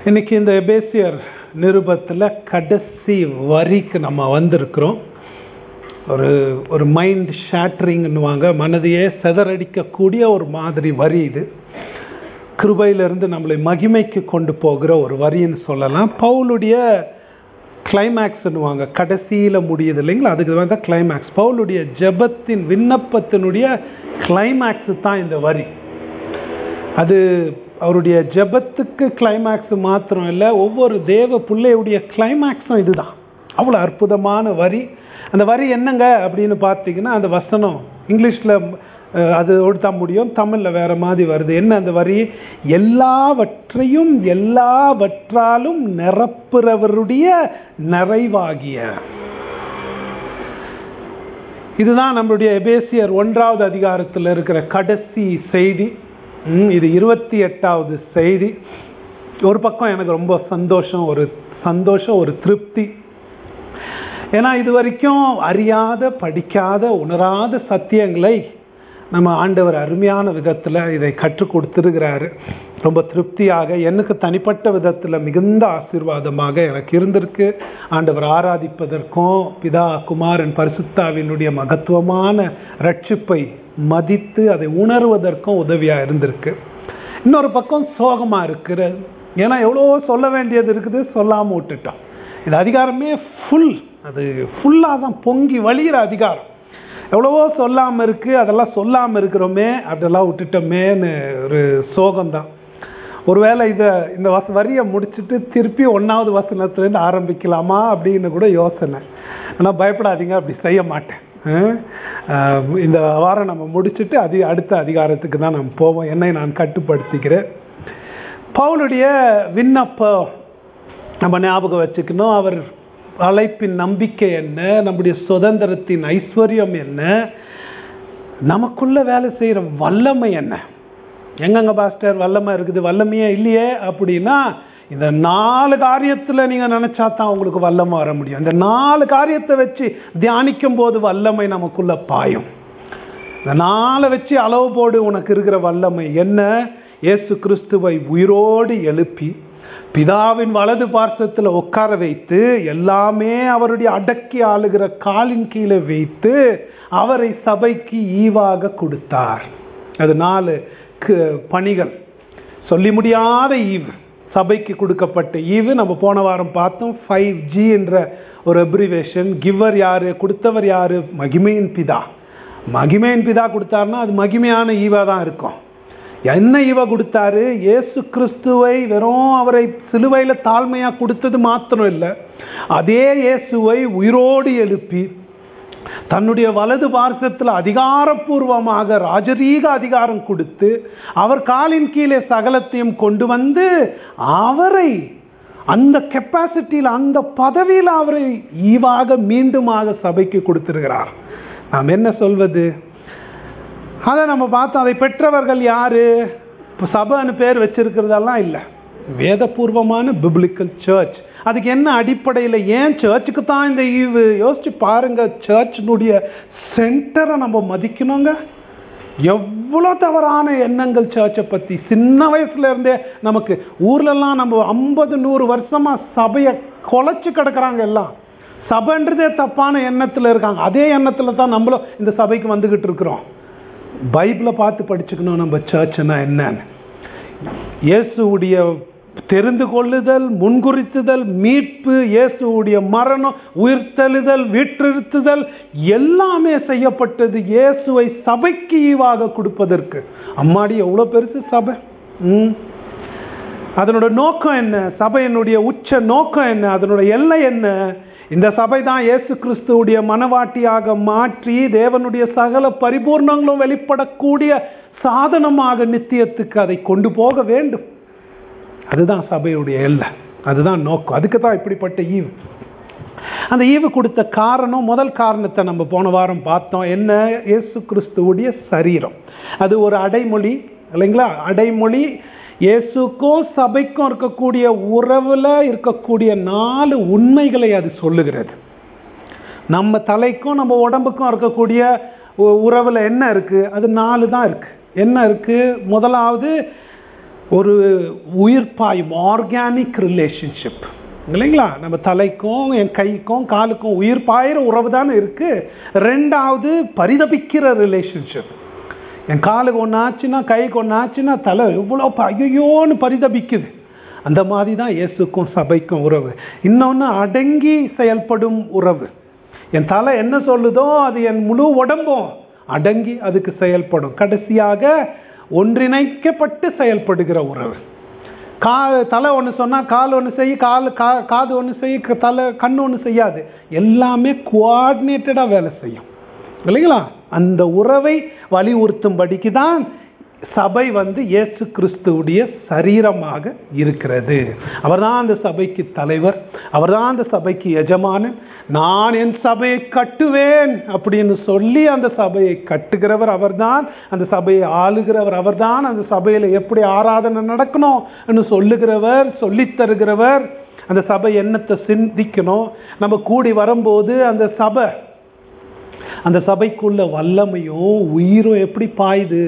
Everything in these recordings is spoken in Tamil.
இன்னைக்கு இந்த எபேசியர் நிருபத்தில் கடைசி வரிக்கு நம்ம வந்திருக்கிறோம் ஒரு ஒரு மைண்ட் ஷேட்டரிங்னுவாங்க மனதையே செதறடிக்கக்கூடிய ஒரு மாதிரி வரி இது கிருபையிலிருந்து நம்மளை மகிமைக்கு கொண்டு போகிற ஒரு வரின்னு சொல்லலாம் பவுலுடைய கிளைமேக்ஸ்னுவாங்க கடைசியில் முடியுது இல்லைங்களா அதுக்கு வந்து கிளைமேக்ஸ் பவுலுடைய ஜெபத்தின் விண்ணப்பத்தினுடைய கிளைமேக்ஸ் தான் இந்த வரி அது அவருடைய ஜெபத்துக்கு கிளைமேக்ஸ் மாத்திரம் இல்லை ஒவ்வொரு தேவ பிள்ளையுடைய கிளைமேக்ஸும் இதுதான் அவ்வளோ அற்புதமான வரி அந்த வரி என்னங்க அப்படின்னு பார்த்தீங்கன்னா அந்த வசனம் இங்கிலீஷில் அது தான் முடியும் தமிழில் வேற மாதிரி வருது என்ன அந்த வரி எல்லாவற்றையும் எல்லாவற்றாலும் நிரப்புறவருடைய நிறைவாகிய இதுதான் நம்மளுடைய எபேசியர் ஒன்றாவது அதிகாரத்தில் இருக்கிற கடைசி செய்தி இது இருபத்தி எட்டாவது செய்தி ஒரு பக்கம் எனக்கு ரொம்ப சந்தோஷம் ஒரு சந்தோஷம் ஒரு திருப்தி ஏன்னா இது வரைக்கும் அறியாத படிக்காத உணராத சத்தியங்களை நம்ம ஆண்டவர் அருமையான விதத்தில் இதை கற்றுக் கொடுத்துருக்கிறாரு ரொம்ப திருப்தியாக எனக்கு தனிப்பட்ட விதத்தில் மிகுந்த ஆசீர்வாதமாக எனக்கு இருந்திருக்கு ஆண்டவர் ஆராதிப்பதற்கும் பிதா குமாரன் பரிசுத்தாவினுடைய மகத்துவமான ரட்சிப்பை மதித்து அதை உணர்வதற்கும் உதவியாக இருந்திருக்கு இன்னொரு பக்கம் சோகமாக இருக்கிறது ஏன்னா எவ்வளோ சொல்ல வேண்டியது இருக்குது சொல்லாமல் விட்டுட்டோம் இது அதிகாரமே ஃபுல் அது ஃபுல்லாக தான் பொங்கி வழிகிற அதிகாரம் எவ்வளவோ சொல்லாமல் இருக்குது அதெல்லாம் சொல்லாமல் இருக்கிறோமே அதெல்லாம் விட்டுட்டோமேன்னு ஒரு சோகம்தான் ஒருவேளை இதை இந்த வச வரியை முடிச்சுட்டு திருப்பி ஒன்றாவது வசனத்துலேருந்து ஆரம்பிக்கலாமா அப்படின்னு கூட யோசனை ஆனால் பயப்படாதீங்க அப்படி செய்ய மாட்டேன் இந்த வாரம் நம்ம முடிச்சுட்டு அதி அடுத்த அதிகாரத்துக்கு தான் நம்ம போவோம் என்னை நான் கட்டுப்படுத்திக்கிறேன் பவுலுடைய விண்ணப்பம் நம்ம ஞாபகம் வச்சுக்கணும் அவர் அழைப்பின் நம்பிக்கை என்ன நம்முடைய சுதந்திரத்தின் ஐஸ்வர்யம் என்ன நமக்குள்ள வேலை செய்கிற வல்லமை என்ன எங்கங்க பாஸ்டர் வல்லமை இருக்குது வல்லமையே இல்லையே அப்படின்னா இந்த நாலு காரியத்தில் நீங்கள் நினச்சா தான் உங்களுக்கு வல்லமை வர முடியும் இந்த நாலு காரியத்தை வச்சு தியானிக்கும் போது வல்லமை நமக்குள்ள பாயும் இந்த நாளை வச்சு அளவு போடு உனக்கு இருக்கிற வல்லமை என்ன இயேசு கிறிஸ்துவை உயிரோடு எழுப்பி பிதாவின் வலது பார்சத்தில் உட்கார வைத்து எல்லாமே அவருடைய அடக்கி ஆளுகிற காலின் கீழே வைத்து அவரை சபைக்கு ஈவாக கொடுத்தார் அது நாலு பணிகள் சொல்லி முடியாத ஈவு சபைக்கு கொடுக்கப்பட்ட ஈவு நம்ம போன வாரம் பார்த்தோம் ஃபைவ் ஜி என்ற ஒரு அப்ரிவேஷன் கிவர் யாரு கொடுத்தவர் யாரு மகிமையின் பிதா மகிமையின் பிதா கொடுத்தாருன்னா அது மகிமையான ஈவா தான் இருக்கும் என்ன இவ கொடுத்தாரு இயேசு கிறிஸ்துவை வெறும் அவரை சிலுவையில் தாழ்மையாக கொடுத்தது மாத்திரம் இல்லை அதே இயேசுவை உயிரோடு எழுப்பி தன்னுடைய வலது பார்சத்தில் அதிகாரப்பூர்வமாக ராஜரீக அதிகாரம் கொடுத்து அவர் காலின் கீழே சகலத்தையும் கொண்டு வந்து அவரை அந்த கெப்பாசிட்டியில் அந்த பதவியில் அவரை ஈவாக மீண்டுமாக சபைக்கு கொடுத்திருக்கிறார் நாம் என்ன சொல்வது அதை நம்ம பார்த்தோம் அதை பெற்றவர்கள் யாரு இப்போ சபைன்னு பேர் வச்சிருக்கிறதெல்லாம் இல்லை வேதபூர்வமான பிப்ளிக்கல் சர்ச் அதுக்கு என்ன அடிப்படையில் ஏன் சர்ச்சுக்கு தான் இந்த ஈவு யோசிச்சு பாருங்க சர்ச்சினுடைய சென்டரை நம்ம மதிக்கணுங்க எவ்வளோ தவறான எண்ணங்கள் சர்ச்சை பற்றி சின்ன வயசுல இருந்தே நமக்கு ஊர்லெல்லாம் நம்ம ஐம்பது நூறு வருஷமாக சபையை குலைச்சி கிடக்குறாங்க எல்லாம் சபைன்றதே தப்பான எண்ணத்தில் இருக்காங்க அதே எண்ணத்தில் தான் நம்மளும் இந்த சபைக்கு வந்துக்கிட்டு இருக்கிறோம் பைபிளை பார்த்து படிச்சுக்கணும் நம்ம சர்ச்னா என்னன்னு இயேசுடைய தெரிந்து கொள்ளுதல் முன்குறித்துதல் மீட்பு இயேசுடைய மரணம் உயிர்த்தெழுதல் வீற்றிருத்துதல் எல்லாமே செய்யப்பட்டது இயேசுவை சபைக்கு ஈவாக கொடுப்பதற்கு அம்மாடி எவ்வளோ பெருசு சபை ம் அதனோட நோக்கம் என்ன சபையினுடைய உச்ச நோக்கம் என்ன அதனோட எல்லை என்ன இந்த சபை தான் இயேசு கிறிஸ்துவுடைய மனவாட்டியாக மாற்றி தேவனுடைய சகல பரிபூர்ணங்களும் வெளிப்படக்கூடிய சாதனமாக நித்தியத்துக்கு அதை கொண்டு போக வேண்டும் அதுதான் சபையுடைய எல்லை அதுதான் நோக்கம் அதுக்கு தான் இப்படிப்பட்ட ஈவு அந்த ஈவு கொடுத்த காரணம் முதல் காரணத்தை நம்ம போன வாரம் பார்த்தோம் என்ன இயேசு கிறிஸ்துவுடைய சரீரம் அது ஒரு அடைமொழி இல்லைங்களா அடைமொழி இயேசுக்கும் சபைக்கும் இருக்கக்கூடிய உறவில் இருக்கக்கூடிய நாலு உண்மைகளை அது சொல்லுகிறது நம்ம தலைக்கும் நம்ம உடம்புக்கும் இருக்கக்கூடிய உறவில் என்ன இருக்குது அது நாலு தான் இருக்குது என்ன இருக்குது முதலாவது ஒரு உயிர்ப்பாயும் ஆர்கானிக் ரிலேஷன்ஷிப் இல்லைங்களா நம்ம தலைக்கும் என் கைக்கும் காலுக்கும் உயிர் பாயிற உறவு தானே இருக்கு ரெண்டாவது பரிதபிக்கிற ரிலேஷன்ஷிப் என் காலுக்கு ஒன்று ஆச்சுன்னா கைக்கு ஒன்று ஆச்சுன்னா தலை எவ்வளோ ஐயோன்னு பரிதபிக்குது அந்த மாதிரி தான் இயேசுக்கும் சபைக்கும் உறவு இன்னொன்று அடங்கி செயல்படும் உறவு என் தலை என்ன சொல்லுதோ அது என் முழு உடம்பும் அடங்கி அதுக்கு செயல்படும் கடைசியாக ஒன்றிணைக்கப்பட்டு செயல்படுகிற உறவு கா தலை ஒன்று சொன்னால் கால் ஒன்று செய்ய கால் கா காது ஒன்று செய்ய தலை கண் ஒன்று செய்யாது எல்லாமே கோஆர்டினேட்டடாக வேலை செய்யும் இல்லைங்களா அந்த உறவை வலியுறுத்தும்படிக்கு தான் சபை வந்து இயேசு கிறிஸ்துவுடைய சரீரமாக இருக்கிறது அவர்தான் அந்த சபைக்கு தலைவர் அவர்தான் அந்த சபைக்கு எஜமானன் நான் என் சபையை கட்டுவேன் அப்படின்னு சொல்லி அந்த சபையை கட்டுகிறவர் அவர்தான் அந்த சபையை ஆளுகிறவர் அவர்தான் அந்த சபையில் எப்படி ஆராதனை நடக்கணும் சொல்லுகிறவர் சொல்லித் தருகிறவர் அந்த சபை எண்ணத்தை சிந்திக்கணும் நம்ம கூடி வரும்போது அந்த சபை அந்த சபைக்குள்ள வல்லமையும் உயிரும் எப்படி பாயுது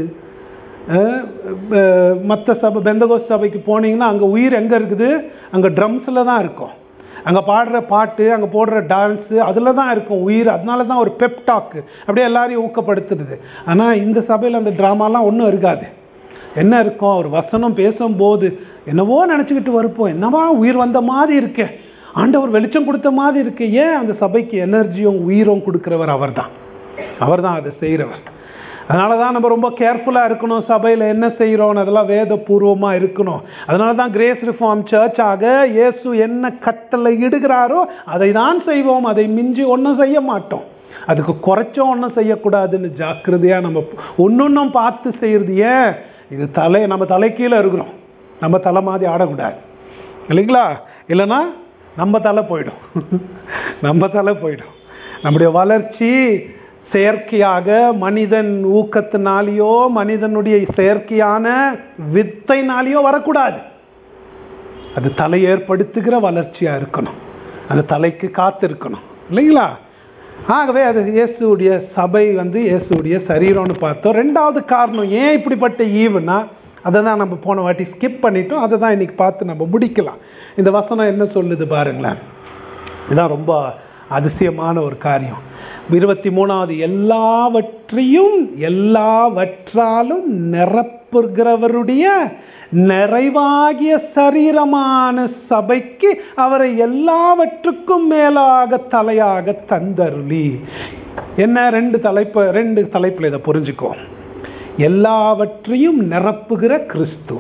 மற்ற சபை பெந்தகோஸ் சபைக்கு போனீங்கன்னா அங்கே உயிர் எங்கே இருக்குது அங்கே ட்ரம்ஸில் தான் இருக்கும் அங்கே பாடுற பாட்டு அங்கே போடுற டான்ஸு அதில் தான் இருக்கும் உயிர் அதனால தான் ஒரு பெப்டாக்கு அப்படியே எல்லாரையும் ஊக்கப்படுத்துறது ஆனால் இந்த சபையில் அந்த ட்ராமாலாம் ஒன்றும் இருக்காது என்ன இருக்கும் அவர் வசனம் பேசும்போது என்னவோ நினச்சிக்கிட்டு வருப்போம் என்னவா உயிர் வந்த மாதிரி இருக்கே ஆண்டவர் வெளிச்சம் கொடுத்த மாதிரி இருக்கு ஏன் அந்த சபைக்கு எனர்ஜியும் உயிரும் கொடுக்குறவர் அவர் தான் அவர் தான் அதை செய்கிறவர் அதனால தான் நம்ம ரொம்ப கேர்ஃபுல்லாக இருக்கணும் சபையில் என்ன செய்கிறோம் அதெல்லாம் வேதபூர்வமாக இருக்கணும் அதனால தான் கிரேஸ் ரிஃபார்ம் சர்ச்சாக இயேசு என்ன கட்டளை இடுகிறாரோ அதை தான் செய்வோம் அதை மிஞ்சி ஒன்றும் செய்ய மாட்டோம் அதுக்கு குறைச்சும் ஒன்றும் செய்யக்கூடாதுன்னு ஜாக்கிரதையாக நம்ம ஒன்னொன்னும் பார்த்து செய்கிறது ஏன் இது தலை நம்ம தலை கீழே இருக்கிறோம் நம்ம தலை மாதிரி ஆடக்கூடாது இல்லைங்களா இல்லைன்னா நம்ம தலை போயிடும் நம்ம தலை போயிடும் நம்முடைய வளர்ச்சி செயற்கையாக மனிதன் ஊக்கத்தினாலேயோ மனிதனுடைய செயற்கையான வித்தைனாலேயோ வரக்கூடாது அது தலை ஏற்படுத்துகிற வளர்ச்சியாக இருக்கணும் அந்த தலைக்கு காத்து இருக்கணும் இல்லைங்களா ஆகவே அது இயேசுடைய சபை வந்து இயேசுடைய சரீரம்னு பார்த்தோம் ரெண்டாவது காரணம் ஏன் இப்படிப்பட்ட ஈவுனா அதை தான் நம்ம போன வாட்டி ஸ்கிப் பண்ணிட்டோம் அதை தான் இன்னைக்கு பார்த்து நம்ம முடிக்கலாம் இந்த வசனம் என்ன சொல்லுது பாருங்களேன் இதுதான் ரொம்ப அதிசயமான ஒரு காரியம் இருபத்தி மூணாவது எல்லாவற்றையும் எல்லாவற்றாலும் நிரப்புகிறவருடைய நிறைவாகிய சரீரமான சபைக்கு அவரை எல்லாவற்றுக்கும் மேலாக தலையாக தந்தருளி என்ன ரெண்டு தலைப்பு ரெண்டு தலைப்பில் இதை புரிஞ்சுக்கோ எல்லாவற்றையும் நிரப்புகிற கிறிஸ்து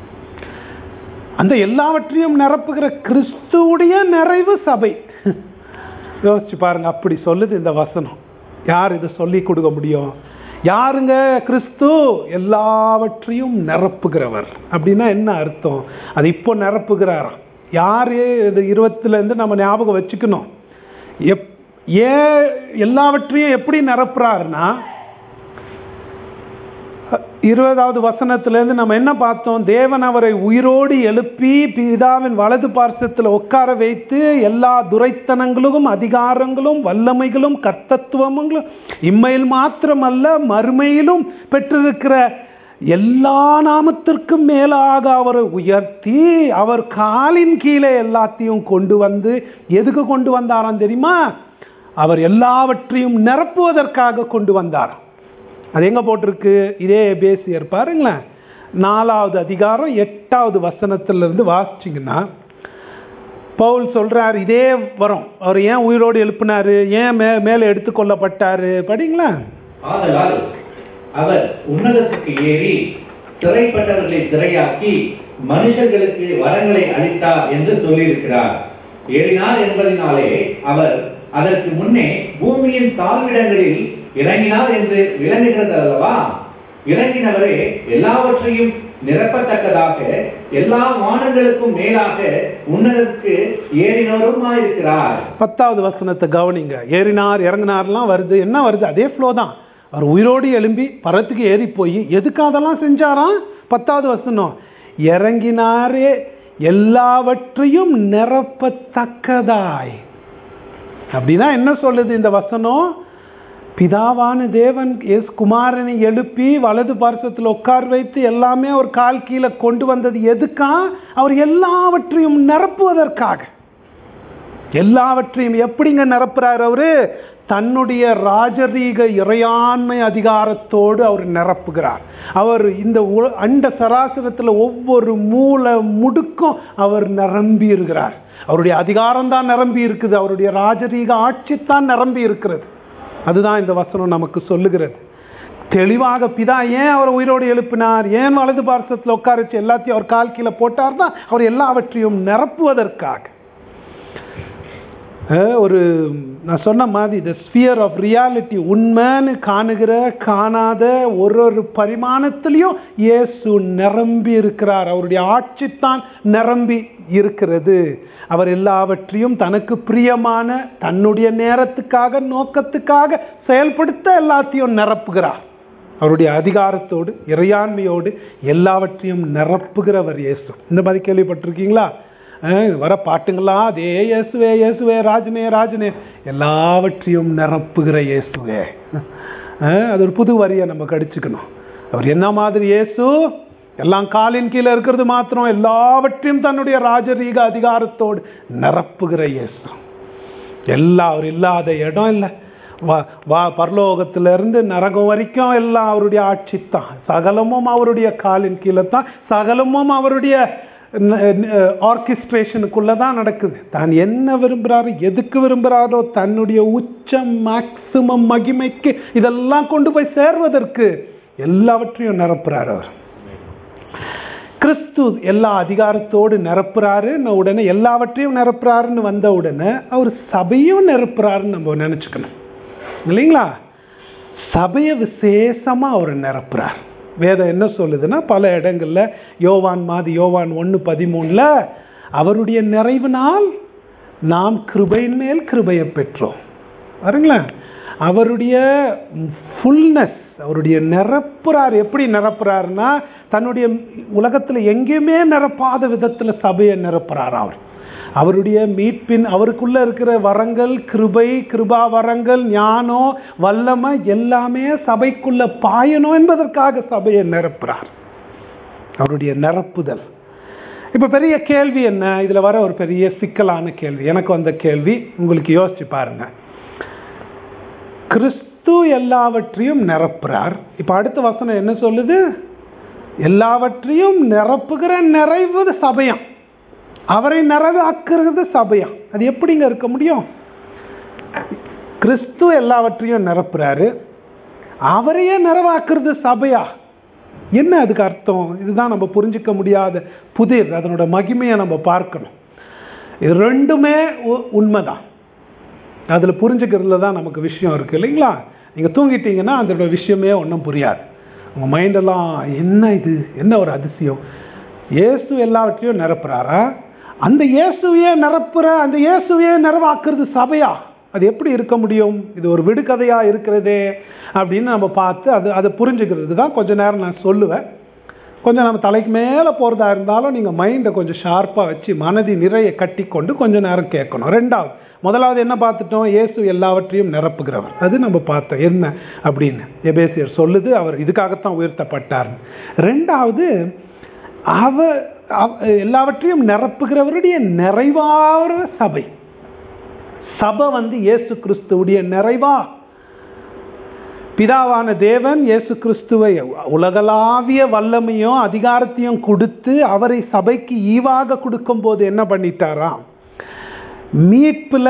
அந்த எல்லாவற்றையும் நிரப்புகிற கிறிஸ்துவுடைய நிறைவு சபை யோசிச்சு பாருங்க அப்படி சொல்லுது இந்த வசனம் யார் இதை சொல்லி கொடுக்க முடியும் யாருங்க கிறிஸ்து எல்லாவற்றையும் நிரப்புகிறவர் அப்படின்னா என்ன அர்த்தம் அது இப்போ நிரப்புகிறாராம் யாரு இது இருபத்துல இருந்து நம்ம ஞாபகம் வச்சுக்கணும் எப் ஏன் எல்லாவற்றையும் எப்படி நிரப்புறாருன்னா இருபதாவது வசனத்திலேருந்து நம்ம என்ன பார்த்தோம் தேவன் அவரை உயிரோடு எழுப்பி பிதாவின் வலது பார்சத்தில் உட்கார வைத்து எல்லா துரைத்தனங்களும் அதிகாரங்களும் வல்லமைகளும் கர்த்தத்துவங்களும் இம்மையில் மாத்திரமல்ல மறுமையிலும் பெற்றிருக்கிற எல்லா நாமத்திற்கும் மேலாக அவரை உயர்த்தி அவர் காலின் கீழே எல்லாத்தையும் கொண்டு வந்து எதுக்கு கொண்டு வந்தாராம் தெரியுமா அவர் எல்லாவற்றையும் நிரப்புவதற்காக கொண்டு வந்தாராம் அது எங்க போட்டிருக்கு இதே பேசியர் பாருங்களேன் நாலாவது அதிகாரம் எட்டாவது வசனத்திலிருந்து வாசிச்சிங்கன்னா பவுல் சொல்றார் இதே வரும் அவர் ஏன் உயிரோடு எழுப்பினாரு ஏன் மே மேலே எடுத்துக்கொள்ளப்பட்டாரு படிங்களா ஆதலால் அவர் உன்னதத்துக்கு ஏறி சிறைப்பட்டவர்களை சிறையாக்கி மனுஷர்களுக்கு வரங்களை அளித்தார் என்று சொல்லியிருக்கிறார் ஏறினார் என்பதினாலே அவர் அதற்கு முன்னே பூமியின் தாழ்விடங்களில் இறங்கினார் என்று விளங்குகிறது அல்லவா இறங்கினவரே எல்லாவற்றையும் நிரப்பத்தக்கதாக எல்லா வானங்களுக்கும் மேலாக உன்னதத்துக்கு ஏறினவருமாயிருக்கிறார் பத்தாவது வசனத்தை கவனிங்க ஏறினார் இறங்கினார்லாம் வருது என்ன வருது அதே ஃப்ளோ தான் அவர் உயிரோடு எழும்பி பரத்துக்கு ஏறி போய் எதுக்கு அதெல்லாம் செஞ்சாராம் பத்தாவது வசனம் இறங்கினாரே எல்லாவற்றையும் நிரப்பத்தக்கதாய் அப்படின்னா என்ன சொல்லுது இந்த வசனம் பிதாவான தேவன் எஸ் குமாரனை எழுப்பி வலது பார்சத்தில் உட்கார் வைத்து எல்லாமே ஒரு கால் கீழே கொண்டு வந்தது எதுக்கா அவர் எல்லாவற்றையும் நிரப்புவதற்காக எல்லாவற்றையும் எப்படிங்க நிரப்புறார் அவரு தன்னுடைய ராஜரீக இறையாண்மை அதிகாரத்தோடு அவர் நிரப்புகிறார் அவர் இந்த உல- அண்ட சராசரத்தில் ஒவ்வொரு மூல முடுக்கும் அவர் நிரம்பி இருக்கிறார் அவருடைய அதிகாரம் தான் நிரம்பி இருக்குது அவருடைய ராஜரீக ஆட்சி தான் நிரம்பி இருக்கிறது அதுதான் இந்த வசனம் நமக்கு சொல்லுகிறது தெளிவாக பிதா ஏன் அவர் உயிரோடு எழுப்பினார் ஏன் வலது பார்சத்தில் உட்கார வச்சு எல்லாத்தையும் அவர் கால் கீழே போட்டார்னா அவர் எல்லாவற்றையும் நிரப்புவதற்காக அஹ் ஒரு நான் சொன்ன மாதிரி த ஸ்பியர் ஆஃப் ரியாலிட்டி உண்மைன்னு காணுகிற காணாத ஒரு ஒரு பரிமாணத்திலையும் இயேசு நிரம்பி இருக்கிறார் அவருடைய ஆட்சி தான் நிரம்பி இருக்கிறது அவர் எல்லாவற்றையும் தனக்கு பிரியமான தன்னுடைய நேரத்துக்காக நோக்கத்துக்காக செயல்படுத்த எல்லாத்தையும் நிரப்புகிறார் அவருடைய அதிகாரத்தோடு இறையாண்மையோடு எல்லாவற்றையும் நிரப்புகிறவர் இயேசு இந்த மாதிரி கேள்விப்பட்டிருக்கீங்களா அஹ் வர பாட்டுங்களா அதே இயேசுவே இயேசுவே ராஜனே ராஜனே எல்லாவற்றையும் நிரப்புகிற இயேசுவே அஹ் அது ஒரு புது வரியை நம்ம கடிச்சுக்கணும் அவர் என்ன மாதிரி இயேசு எல்லாம் காலின் கீழே இருக்கிறது மாத்திரம் எல்லாவற்றையும் தன்னுடைய ராஜரீக அதிகாரத்தோடு நிரப்புகிற இயேசு எல்லாம் அவர் இல்லாத இடம் இல்லை வா வா பரலோகத்துல இருந்து நரகம் வரைக்கும் எல்லாம் அவருடைய ஆட்சி தான் சகலமும் அவருடைய காலின் கீழே தான் சகலமும் அவருடைய ஆர்கெஸ்ட்ரேஷனுக்குள்ள தான் நடக்குது தான் என்ன விரும்புகிறாரோ எதுக்கு விரும்புகிறாரோ தன்னுடைய உச்ச மேக்சிமம் மகிமைக்கு இதெல்லாம் கொண்டு போய் சேர்வதற்கு எல்லாவற்றையும் நிரப்புறார் அவர் கிறிஸ்து எல்லா அதிகாரத்தோடு நிரப்புறாரு உடனே எல்லாவற்றையும் நிரப்புறாருன்னு வந்த உடனே அவர் சபையும் நிரப்புறாருன்னு நம்ம நினச்சிக்கணும் இல்லைங்களா சபையை விசேஷமா அவர் நிரப்புறார் வேதம் என்ன சொல்லுதுன்னா பல இடங்கள்ல யோவான் மாதி யோவான் ஒன்று பதிமூணுல அவருடைய நிறைவினால் நாம் கிருபையின் மேல் கிருபையை பெற்றோம் பாருங்களேன் அவருடைய ஃபுல்னஸ் அவருடைய நிரப்புறார் எப்படி நிரப்புறாருன்னா தன்னுடைய உலகத்துல எங்கேயுமே நிரப்பாத விதத்துல சபையை நிரப்புறார் அவர் அவருடைய மீட்பின் அவருக்குள்ள இருக்கிற வரங்கள் கிருபை கிருபா வரங்கள் ஞானம் வல்லமை எல்லாமே சபைக்குள்ள பாயணும் என்பதற்காக சபையை நிரப்புறார் அவருடைய நிரப்புதல் இப்ப பெரிய கேள்வி என்ன இதுல வர ஒரு பெரிய சிக்கலான கேள்வி எனக்கு வந்த கேள்வி உங்களுக்கு யோசிச்சு பாருங்க கிறிஸ்து எல்லாவற்றையும் நிரப்புறார் இப்ப அடுத்த வசனம் என்ன சொல்லுது எல்லாவற்றையும் நிரப்புகிற நிறைவு சபையம் அவரை நிறைவாக்குறது சபையா அது எப்படிங்க இருக்க முடியும் கிறிஸ்து எல்லாவற்றையும் நிரப்புறாரு அவரையே நிறைவாக்குறது சபையா என்ன அதுக்கு அர்த்தம் இதுதான் நம்ம புரிஞ்சிக்க முடியாத புதிர் அதனோட மகிமையை நம்ம பார்க்கணும் இது ரெண்டுமே உ- உண்மைதான் அதில் புரிஞ்சுக்கிறதுல தான் நமக்கு விஷயம் இருக்குது இல்லைங்களா நீங்கள் தூங்கிட்டீங்கன்னா அதோட விஷயமே ஒன்றும் புரியாது உங்கள் மைண்டெல்லாம் என்ன இது என்ன ஒரு அதிசயம் இயேசு எல்லாவற்றையும் நிரப்புறாரா அந்த இயேசுவையே நிரப்புற அந்த இயேசுவையே நிறவாக்குறது சபையா அது எப்படி இருக்க முடியும் இது ஒரு விடுகதையா இருக்கிறதே அப்படின்னு நம்ம பார்த்து அது அதை புரிஞ்சுக்கிறது தான் கொஞ்ச நேரம் நான் சொல்லுவேன் கொஞ்சம் நம்ம தலைக்கு மேலே போகிறதா இருந்தாலும் நீங்கள் மைண்டை கொஞ்சம் ஷார்ப்பாக வச்சு மனதி நிறைய கட்டி கொண்டு கொஞ்சம் நேரம் கேட்கணும் ரெண்டாவது முதலாவது என்ன பார்த்துட்டோம் இயேசு எல்லாவற்றையும் நிரப்புகிறவர் அது நம்ம பார்த்தோம் என்ன அப்படின்னு எபேசியர் சொல்லுது அவர் இதுக்காகத்தான் உயர்த்தப்பட்டார் ரெண்டாவது அவர் அவ- எல்லாவற்றையும் நிரப்புகிறவருடைய நிறைவான சபை சபை வந்து இயேசு கிறிஸ்துவுடைய நிறைவா பிதாவான தேவன் இயேசு கிறிஸ்துவை உலகளாவிய வல்லமையும் அதிகாரத்தையும் கொடுத்து அவரை சபைக்கு ஈவாக கொடுக்கும்போது என்ன பண்ணிட்டாராம் மீட்புல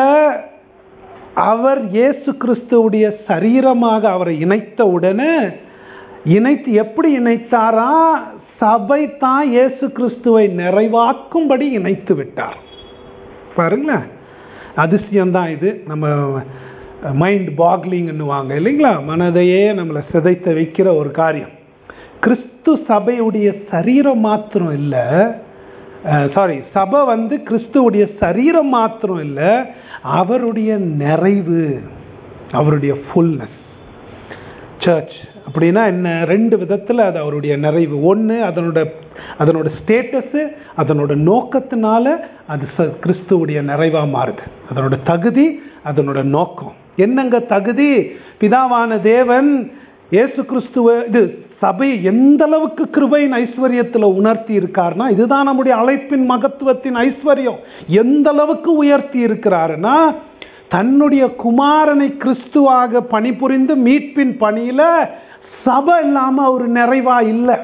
அவர் இயேசு கிறிஸ்துவுடைய சரீரமாக அவரை இணைத்த உடனே இணைத்து எப்படி இணைத்தாரா சபை தான் இயேசு கிறிஸ்துவை நிறைவாக்கும்படி இணைத்து விட்டார் பாருங்களேன் அதிசயம்தான் இது நம்ம மைண்ட் பாக்லிங்னுவாங்க இல்லைங்களா மனதையே நம்மளை சிதைத்த வைக்கிற ஒரு காரியம் கிறிஸ்து சபையுடைய சரீரம் மாத்திரம் இல்லை சாரி சபை வந்து கிறிஸ்துவுடைய சரீரம் மாத்திரம் இல்லை அவருடைய நிறைவு அவருடைய ஃபுல்னஸ் சர்ச் அப்படின்னா என்ன ரெண்டு விதத்தில் அது அவருடைய நிறைவு ஒன்று அதனோட அதனோட ஸ்டேட்டஸு அதனோட நோக்கத்தினால அது ச கிறிஸ்துவுடைய நிறைவாக மாறுது அதனோட தகுதி அதனோட நோக்கம் என்னங்க தகுதி பிதாவான தேவன் இயேசு கிறிஸ்துவ இது சபை எந்த அளவுக்கு கிருபையின் ஐஸ்வர்யத்தில் உணர்த்தி இருக்காருன்னா இதுதான் நம்முடைய அழைப்பின் மகத்துவத்தின் ஐஸ்வர்யம் எந்த அளவுக்கு உயர்த்தி இருக்கிறாருன்னா தன்னுடைய குமாரனை கிறிஸ்துவாக பணிபுரிந்து மீட்பின் பணியில சபை இல்லாம அவர் நிறைவா இல்லை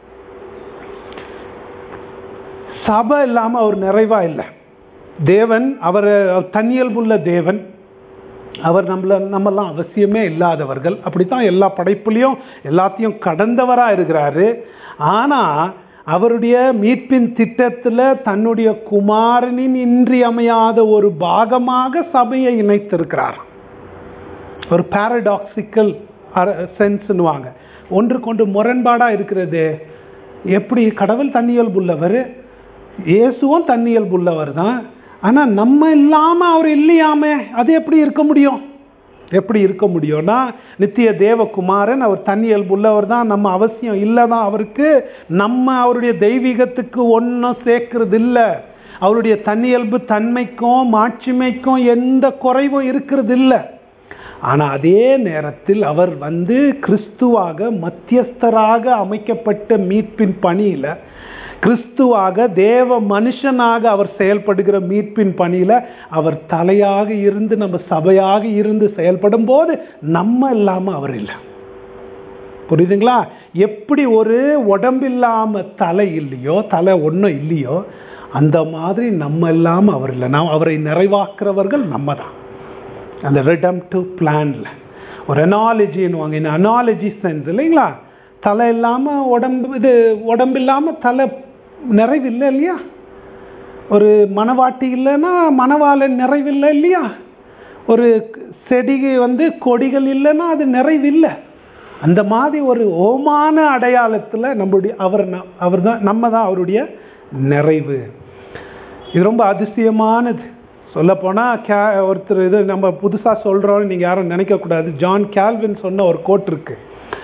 சபை இல்லாம அவர் நிறைவா இல்லை தேவன் அவர் தன்னியல்புள்ள தேவன் அவர் நம்மள நம்மெல்லாம் அவசியமே இல்லாதவர்கள் அப்படித்தான் எல்லா படைப்புலையும் எல்லாத்தையும் கடந்தவரா இருக்கிறாரு ஆனா அவருடைய மீட்பின் திட்டத்துல தன்னுடைய குமாரனின் இன்றியமையாத ஒரு பாகமாக சபையை இணைத்திருக்கிறார் ஒரு பாரடாக்சிக்கல் சென்ஸ்னுவாங்க ஒன்று கொண்டு முரண்பாடா இருக்கிறது எப்படி கடவுள் தன்னியல்புள்ளவர் இயேசுவும் தன்னியல்புள்ளவர் தான் ஆனா நம்ம இல்லாம அவர் இல்லையாமே அது எப்படி இருக்க முடியும் எப்படி இருக்க முடியும்னா நித்திய தேவகுமாரன் அவர் தன்னியல்புள்ளவர் தான் நம்ம அவசியம் இல்லை தான் அவருக்கு நம்ம அவருடைய தெய்வீகத்துக்கு ஒன்றும் சேர்க்கறது இல்லை அவருடைய தன்னியல்பு தன்மைக்கும் மாட்சிமைக்கும் எந்த குறைவும் இருக்கிறது இல்லை ஆனால் அதே நேரத்தில் அவர் வந்து கிறிஸ்துவாக மத்தியஸ்தராக அமைக்கப்பட்ட மீட்பின் பணியில் கிறிஸ்துவாக தேவ மனுஷனாக அவர் செயல்படுகிற மீட்பின் பணியில அவர் தலையாக இருந்து நம்ம சபையாக இருந்து செயல்படும் போது நம்ம இல்லாம அவர் இல்லை புரியுதுங்களா எப்படி ஒரு உடம்பில்லாம தலை இல்லையோ தலை ஒன்றும் இல்லையோ அந்த மாதிரி நம்ம இல்லாம அவர் இல்லை நாம் அவரை நிறைவாக்குறவர்கள் நம்ம தான் அந்த ரிடம்டிவ் பிளான்ல ஒரு அனாலஜின்னு இந்த அனாலஜி சென்ஸ் இல்லைங்களா தலை இல்லாமல் உடம்பு இது உடம்பு இல்லாமல் தலை நிறைவு இல்லை இல்லையா ஒரு மணவாட்டி இல்லைன்னா மணவாளன் நிறைவில்லை இல்லையா ஒரு செடி வந்து கொடிகள் இல்லைன்னா அது நிறைவு இல்லை அந்த மாதிரி ஒரு ஓமான அடையாளத்தில் நம்மளுடைய அவர் அவர் தான் நம்ம தான் அவருடைய நிறைவு இது ரொம்ப அதிசயமானது சொல்லப்போனால் கே ஒருத்தர் இது நம்ம புதுசாக சொல்கிறோன்னு நீங்கள் யாரும் நினைக்கக்கூடாது ஜான் கேல்வின் சொன்ன ஒரு கோட் இருக்கு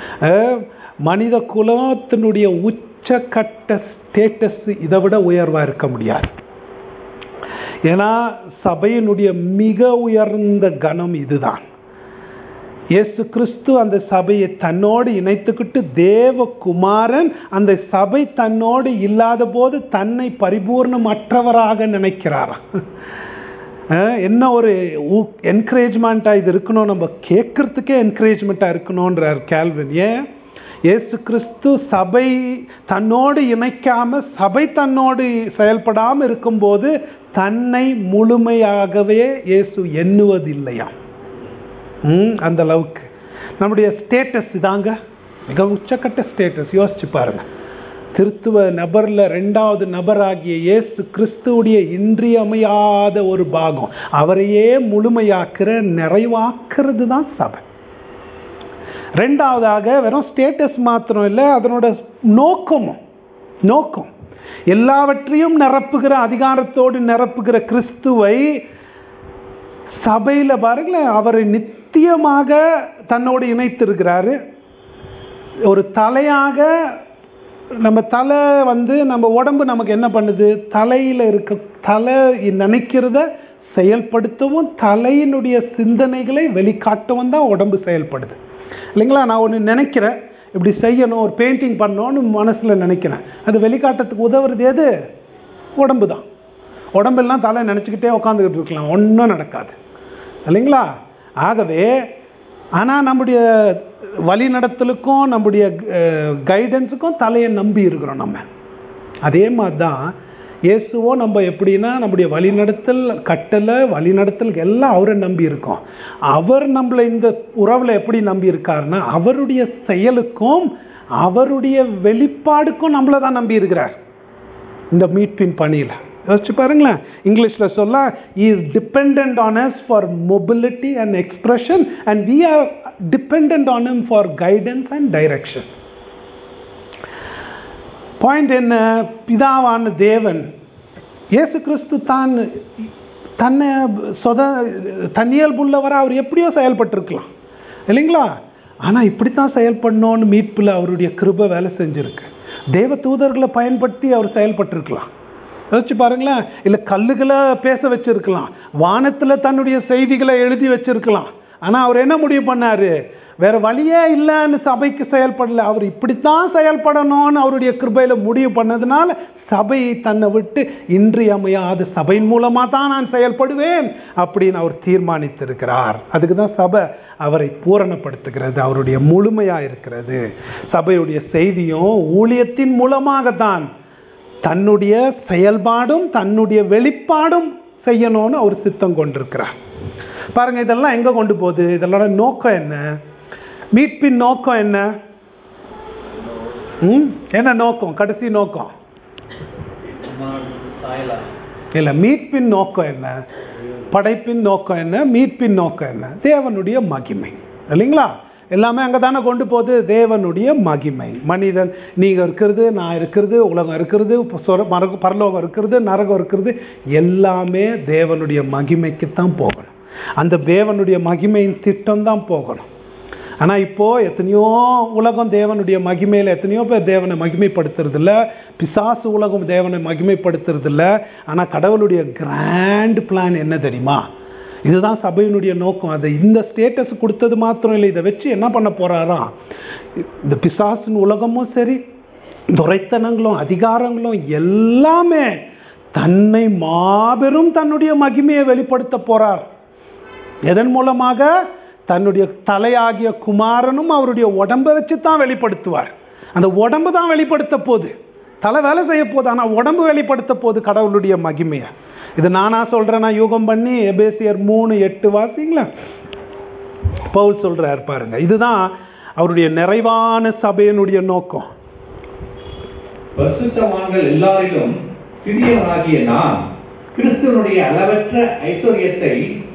மனித குலத்தினுடைய உச்சக்கட்ட ஸ்டேட்டஸ் இதை விட உயர்வாக இருக்க முடியாது ஏன்னா சபையினுடைய மிக உயர்ந்த கணம் இதுதான் இயேசு கிறிஸ்து அந்த சபையை தன்னோடு இணைத்துக்கிட்டு தேவகுமாரன் அந்த சபை தன்னோடு இல்லாத போது தன்னை பரிபூர்ணமற்றவராக நினைக்கிறாராம் என்ன ஒரு என்கரேஜ்மெண்ட்டாக இது இருக்கணும் நம்ம கேட்கறதுக்கே என்கரேஜ்மெண்ட்டாக இருக்கணுன்றார் கேல்வின் ஏன் இயேசு கிறிஸ்து சபை தன்னோடு இணைக்காம சபை தன்னோடு செயல்படாமல் இருக்கும்போது தன்னை முழுமையாகவே இயேசு எண்ணுவதில்லையா ம் அந்த அளவுக்கு நம்முடைய ஸ்டேட்டஸ் இதாங்க மிக உச்சக்கட்ட ஸ்டேட்டஸ் யோசிச்சு பாருங்க திருத்துவ நபர்ல ரெண்டாவது நபராகிய இயேசு கிறிஸ்துவுடைய இன்றியமையாத ஒரு பாகம் அவரையே முழுமையாக்குற நிறைவாக்குறது தான் சபை ரெண்டாவதாக வெறும் ஸ்டேட்டஸ் மாத்திரம் இல்லை அதனோட நோக்கமும் நோக்கம் எல்லாவற்றையும் நிரப்புகிற அதிகாரத்தோடு நிரப்புகிற கிறிஸ்துவை சபையில் பாருங்களேன் அவரை நித்தியமாக தன்னோடு இணைத்திருக்கிறாரு ஒரு தலையாக நம்ம தலை வந்து நம்ம உடம்பு நமக்கு என்ன பண்ணுது தலையில் இருக்க தலை நினைக்கிறத செயல்படுத்தவும் தலையினுடைய சிந்தனைகளை வெளிக்காட்டவும் தான் உடம்பு செயல்படுது இல்லைங்களா நான் ஒன்று நினைக்கிறேன் இப்படி செய்யணும் ஒரு பெயிண்டிங் பண்ணணும்னு மனசில் நினைக்கிறேன் அது வெளிக்காட்டுறதுக்கு உதவுறது எது உடம்பு தான் உடம்பெல்லாம் தலை நினச்சிக்கிட்டே உட்காந்துக்கிட்டு இருக்கலாம் ஒன்றும் நடக்காது இல்லைங்களா ஆகவே ஆனால் நம்முடைய வழி நடத்தலுக்கும் நம்முடைய கைடன்ஸுக்கும் தலையை நம்பி இருக்கிறோம் நம்ம அதே மாதிரி தான் இயேசுவோ நம்ம எப்படின்னா நம்முடைய வழிநடத்தல் கட்டளை வழிநடத்தலுக்கு எல்லாம் அவரை நம்பி இருக்கோம் அவர் நம்மளை இந்த உறவில் எப்படி நம்பி இருக்காருன்னா அவருடைய செயலுக்கும் அவருடைய வெளிப்பாடுக்கும் நம்மளை தான் நம்பி இருக்கிறார் இந்த மீட்பின் பணியில் யோசிச்சு பாருங்களேன் இங்கிலீஷில் சொல்ல is depend on us for mobility and expression and we are depend on him for guidance and direction point என்ன பிதாவான தேவன் இயேசு கிறிஸ்து தான் தன்னை சொத தன்னியல்புள்ளவராக அவர் எப்படியோ செயல்பட்டிருக்கலாம் இல்லைங்களா ஆனால் இப்படித்தான் செயல்படணும்னு மீட்பில் அவருடைய கிருபை வேலை செஞ்சுருக்கு தேவ தூதர்களை பயன்படுத்தி அவர் செயல்பட்டிருக்கலாம் யோசிச்சு பாருங்களேன் இல்லை கல்லுகளை பேச வச்சிருக்கலாம் வானத்துல தன்னுடைய செய்திகளை எழுதி வச்சிருக்கலாம் ஆனா அவர் என்ன முடிவு பண்ணாரு வேற வழியே இல்லைன்னு சபைக்கு செயல்படல அவர் இப்படித்தான் செயல்படணும்னு அவருடைய கிருபையில முடிவு பண்ணதுனால சபை தன்னை விட்டு இன்றியமையாத சபையின் மூலமா தான் நான் செயல்படுவேன் அப்படின்னு அவர் தீர்மானித்திருக்கிறார் அதுக்கு தான் சபை அவரை பூரணப்படுத்துகிறது அவருடைய முழுமையா இருக்கிறது சபையுடைய செய்தியும் ஊழியத்தின் மூலமாகத்தான் தன்னுடைய செயல்பாடும் தன்னுடைய வெளிப்பாடும் செய்யணும்னு அவர் சித்தம் கொண்டிருக்கிறார் பாருங்க இதெல்லாம் எங்க கொண்டு போகுது இதெல்லோட நோக்கம் என்ன மீட்பின் நோக்கம் என்ன ம் என்ன நோக்கம் கடைசி நோக்கம் இல்ல மீட்பின் நோக்கம் என்ன படைப்பின் நோக்கம் என்ன மீட்பின் நோக்கம் என்ன தேவனுடைய மகிமை இல்லைங்களா எல்லாமே அங்கே தானே கொண்டு போகுது தேவனுடைய மகிமை மனிதன் நீங்கள் இருக்கிறது நான் இருக்கிறது உலகம் இருக்கிறது சொர மரக பரலோகம் இருக்கிறது நரகம் இருக்கிறது எல்லாமே தேவனுடைய மகிமைக்கு தான் போகணும் அந்த தேவனுடைய மகிமையின் திட்டம் தான் போகணும் ஆனால் இப்போ எத்தனையோ உலகம் தேவனுடைய மகிமையில் எத்தனையோ பேர் தேவனை மகிமைப்படுத்துறது இல்ல பிசாசு உலகம் தேவனை மகிமைப்படுத்துறது இல்ல ஆனால் கடவுளுடைய கிராண்ட் பிளான் என்ன தெரியுமா இதுதான் சபையினுடைய நோக்கம் அதை இந்த ஸ்டேட்டஸ் கொடுத்தது மாத்திரம் இல்லை இதை வச்சு என்ன பண்ண போறாராம் இந்த பிசாசின் உலகமும் சரி துரைத்தனங்களும் அதிகாரங்களும் எல்லாமே தன்னை மாபெரும் தன்னுடைய மகிமையை வெளிப்படுத்த போறார் எதன் மூலமாக தன்னுடைய தலையாகிய குமாரனும் அவருடைய உடம்பை வச்சு தான் வெளிப்படுத்துவார் அந்த உடம்பு தான் வெளிப்படுத்த போகுது தலை வேலை செய்ய போகுது ஆனால் உடம்பு வெளிப்படுத்த போகுது கடவுளுடைய மகிமையை இது நானா சொல்றேன் நான் யூகம் பண்ணி எபேசியர் மூணு எட்டு வாசிங்களா பவுல் சொல்றார் பாருங்க இதுதான் அவருடைய நிறைவான சபையினுடைய நோக்கம் பரிசுத்தவான்கள் எல்லாரிலும் சிறியவனாகிய நான் கிறிஸ்துவனுடைய அளவற்ற ஐஸ்வர்யத்தை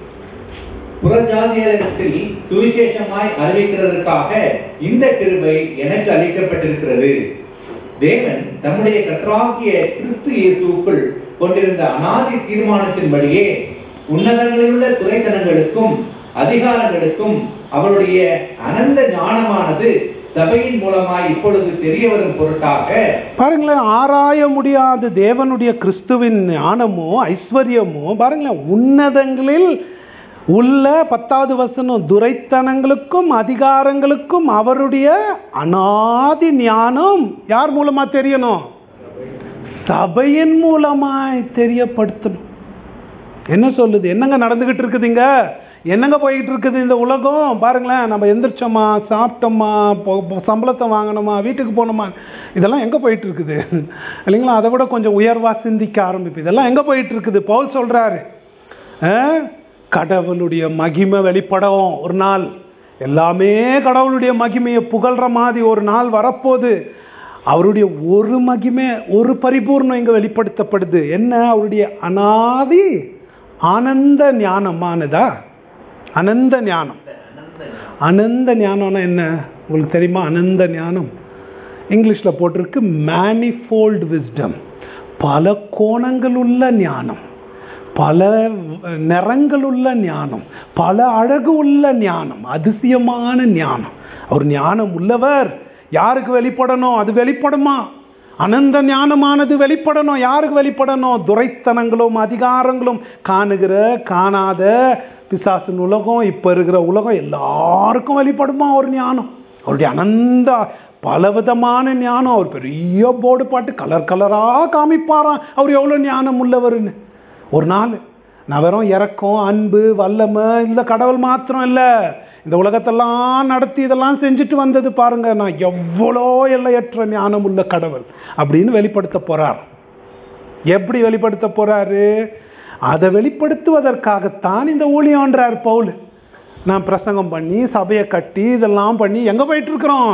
புறஜாதியரிடத்தில் சுவிசேஷமாய் அறிவிக்கிறதற்காக இந்த கிருபை எனக்கு அளிக்கப்பட்டிருக்கிறது தேவன் தம்முடைய கர்த்தராகிய கிறிஸ்து இயேசுக்குள் கொண்டிருந்த அனாதி தீர்மானத்தின்படியே உன்னதங்களிலுள்ள துறைத்தனங்களுக்கும் அதிகாரங்களுக்கும் அவருடைய அனந்த ஞானமானது சபையின் மூலமாய் இப்பொழுது தெரிய வரும் பொருட்டாக பாருங்களேன் ஆராய முடியாத தேவனுடைய கிறிஸ்துவின் ஞானமோ ஐஸ்வர்யமோ பாருங்களேன் உன்னதங்களில் உள்ள பத்தாவது வசனம் துரைத்தனங்களுக்கும் அதிகாரங்களுக்கும் அவருடைய அனாதி ஞானம் யார் மூலமா தெரியணும் சபையின் மூலமாய் தெரியப்படுத்தணும் என்ன சொல்லுது என்னங்க நடந்துகிட்டு இருக்குதுங்க என்னங்க போய்கிட்டு இருக்குது இந்த உலகம் பாருங்களேன் நம்ம எந்திரிச்சோமா சாப்பிட்டோமா பொ- பொ- சம்பளத்தை வாங்கணுமா வீட்டுக்கு போகணுமா இதெல்லாம் எங்கே போயிட்டு இருக்குது இல்லைங்களா அதை விட கொஞ்சம் உயர்வா சிந்திக்க ஆரம்பிப்பு இதெல்லாம் எங்கே போயிட்டு இருக்குது பவுல் சொல்றாரு ஆ? கடவுளுடைய மகிமை வெளிப்படும் ஒரு நாள் எல்லாமே கடவுளுடைய மகிமையை புகழ்ற மாதிரி ஒரு நாள் வரப்போகுது அவருடைய ஒரு மகிமை ஒரு பரிபூர்ணம் இங்க வெளிப்படுத்தப்படுது என்ன அவருடைய அனாதி ஆனந்த ஞானமானதா அனந்த ஞானம் அனந்த ஞானம்னா என்ன உங்களுக்கு தெரியுமா அனந்த ஞானம் இங்கிலீஷ்ல போட்டிருக்கு மேனிஃபோல்டு விஸ்டம் பல கோணங்கள் உள்ள ஞானம் பல நிறங்களுள்ள ஞானம் பல அழகு உள்ள ஞானம் அதிசயமான ஞானம் அவர் ஞானம் உள்ளவர் யாருக்கு வெளிப்படணும் அது வெளிப்படுமா அனந்த ஞானமானது வெளிப்படணும் யாருக்கு வெளிப்படணும் துரைத்தனங்களும் அதிகாரங்களும் காணுகிற காணாத பிசாசின் உலகம் இப்ப இருக்கிற உலகம் எல்லாருக்கும் வெளிப்படுமா ஒரு ஞானம் அவருடைய அனந்த பலவிதமான ஞானம் அவர் பெரிய போர்டு பாட்டு கலர் கலரா காமிப்பாராம் அவர் எவ்வளவு ஞானம் உள்ளவர்னு ஒரு நாள் நான் வெறும் இறக்கம் அன்பு வல்லமை இந்த கடவுள் மாத்திரம் இல்லை இந்த உலகத்தெல்லாம் நடத்தி இதெல்லாம் செஞ்சுட்டு வந்தது பாருங்க நான் எவ்வளோ எல்லையற்ற ஞானம் உள்ள கடவுள் அப்படின்னு வெளிப்படுத்த போறார் எப்படி வெளிப்படுத்த போறாரு அதை வெளிப்படுத்துவதற்காகத்தான் இந்த ஊழியன்றார் பவுல் நான் பிரசங்கம் பண்ணி சபையை கட்டி இதெல்லாம் பண்ணி எங்க போயிட்டு இருக்கிறோம்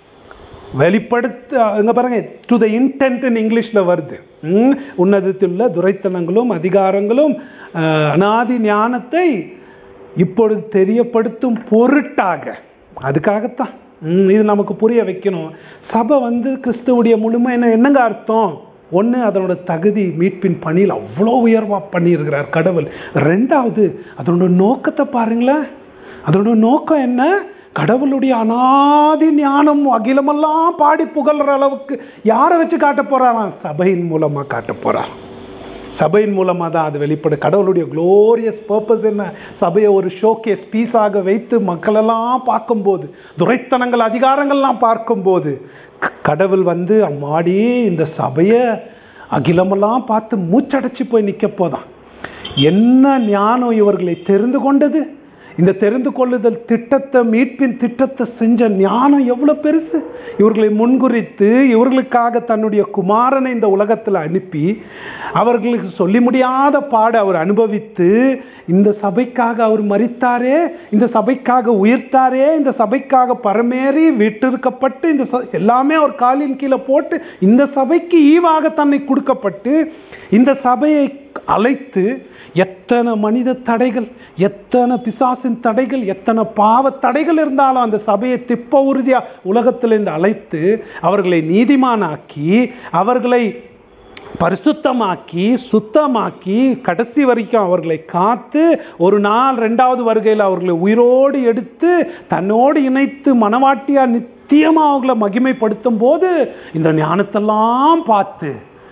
வெளிப்படுத்த இங்க பாருங்க டு த இன்டென்ட் இங்கிலீஷ்ல வருது ம், உன்னதத்திலுள்ள துரைத்தனங்களும் அதிகாரங்களும் அஹ், அனாதி ஞானத்தை இப்பொழுது தெரியப்படுத்தும் பொருட்டாக அதுக்காகத்தான் ம், இது நமக்கு புரிய வைக்கணும் சபை வந்து கிறிஸ்துவுடைய முழுமை என்ன என்னங்க அர்த்தம் ஒன்று அதனோட தகுதி மீட்பின் பணியில் அவ்வளோ உயர்வா பண்ணியிருக்கிறார் கடவுள் ரெண்டாவது அதனோட நோக்கத்தை பாருங்களேன் அதனோட நோக்கம் என்ன கடவுளுடைய அனாதி ஞானம் அகிலமெல்லாம் பாடி புகழ்ற அளவுக்கு யாரை வச்சு காட்ட போறாராம் சபையின் மூலமா காட்ட போறார் சபையின் மூலமா தான் அது வெளிப்படும் கடவுளுடைய குளோரியஸ் பர்பஸ் என்ன சபையை ஒரு ஷோகேஸ் பீஸாக வைத்து மக்களெல்லாம் பார்க்கும்போது துரைத்தனங்கள் அதிகாரங்கள்லாம் பார்க்கும்போது க- கடவுள் வந்து அம்மாடி இந்த சபையை அகிலமெல்லாம் பார்த்து மூச்சடைச்சு போய் நிற்க போதான் என்ன ஞானம் இவர்களை தெரிந்து கொண்டது இந்த தெரிந்து கொள்ளுதல் திட்டத்தை மீட்பின் திட்டத்தை செஞ்ச ஞானம் எவ்வளவு பெருசு இவர்களை முன்குறித்து இவர்களுக்காக தன்னுடைய குமாரனை இந்த உலகத்தில் அனுப்பி அவர்களுக்கு சொல்லி முடியாத பாட அவர் அனுபவித்து இந்த சபைக்காக அவர் மரித்தாரே இந்த சபைக்காக உயிர்த்தாரே இந்த சபைக்காக பரமேறி விட்டிருக்கப்பட்டு இந்த ச- எல்லாமே அவர் காலின் கீழே போட்டு இந்த சபைக்கு ஈவாக தன்னை கொடுக்கப்பட்டு இந்த சபையை அழைத்து எத்தனை மனித தடைகள் எத்தனை பிசாசின் தடைகள் எத்தனை பாவ தடைகள் இருந்தாலும் அந்த சபையை திப்ப உறுதியா உலகத்திலிருந்து அழைத்து அவர்களை நீதிமானாக்கி அவர்களை பரிசுத்தமாக்கி சுத்தமாக்கி கடைசி வரைக்கும் அவர்களை காத்து ஒரு நாள் ரெண்டாவது வருகையில் அவர்களை உயிரோடு எடுத்து தன்னோடு இணைத்து மனவாட்டியா நித்தியமா அவங்கள மகிமைப்படுத்தும் போது இந்த ஞானத்தெல்லாம் பார்த்து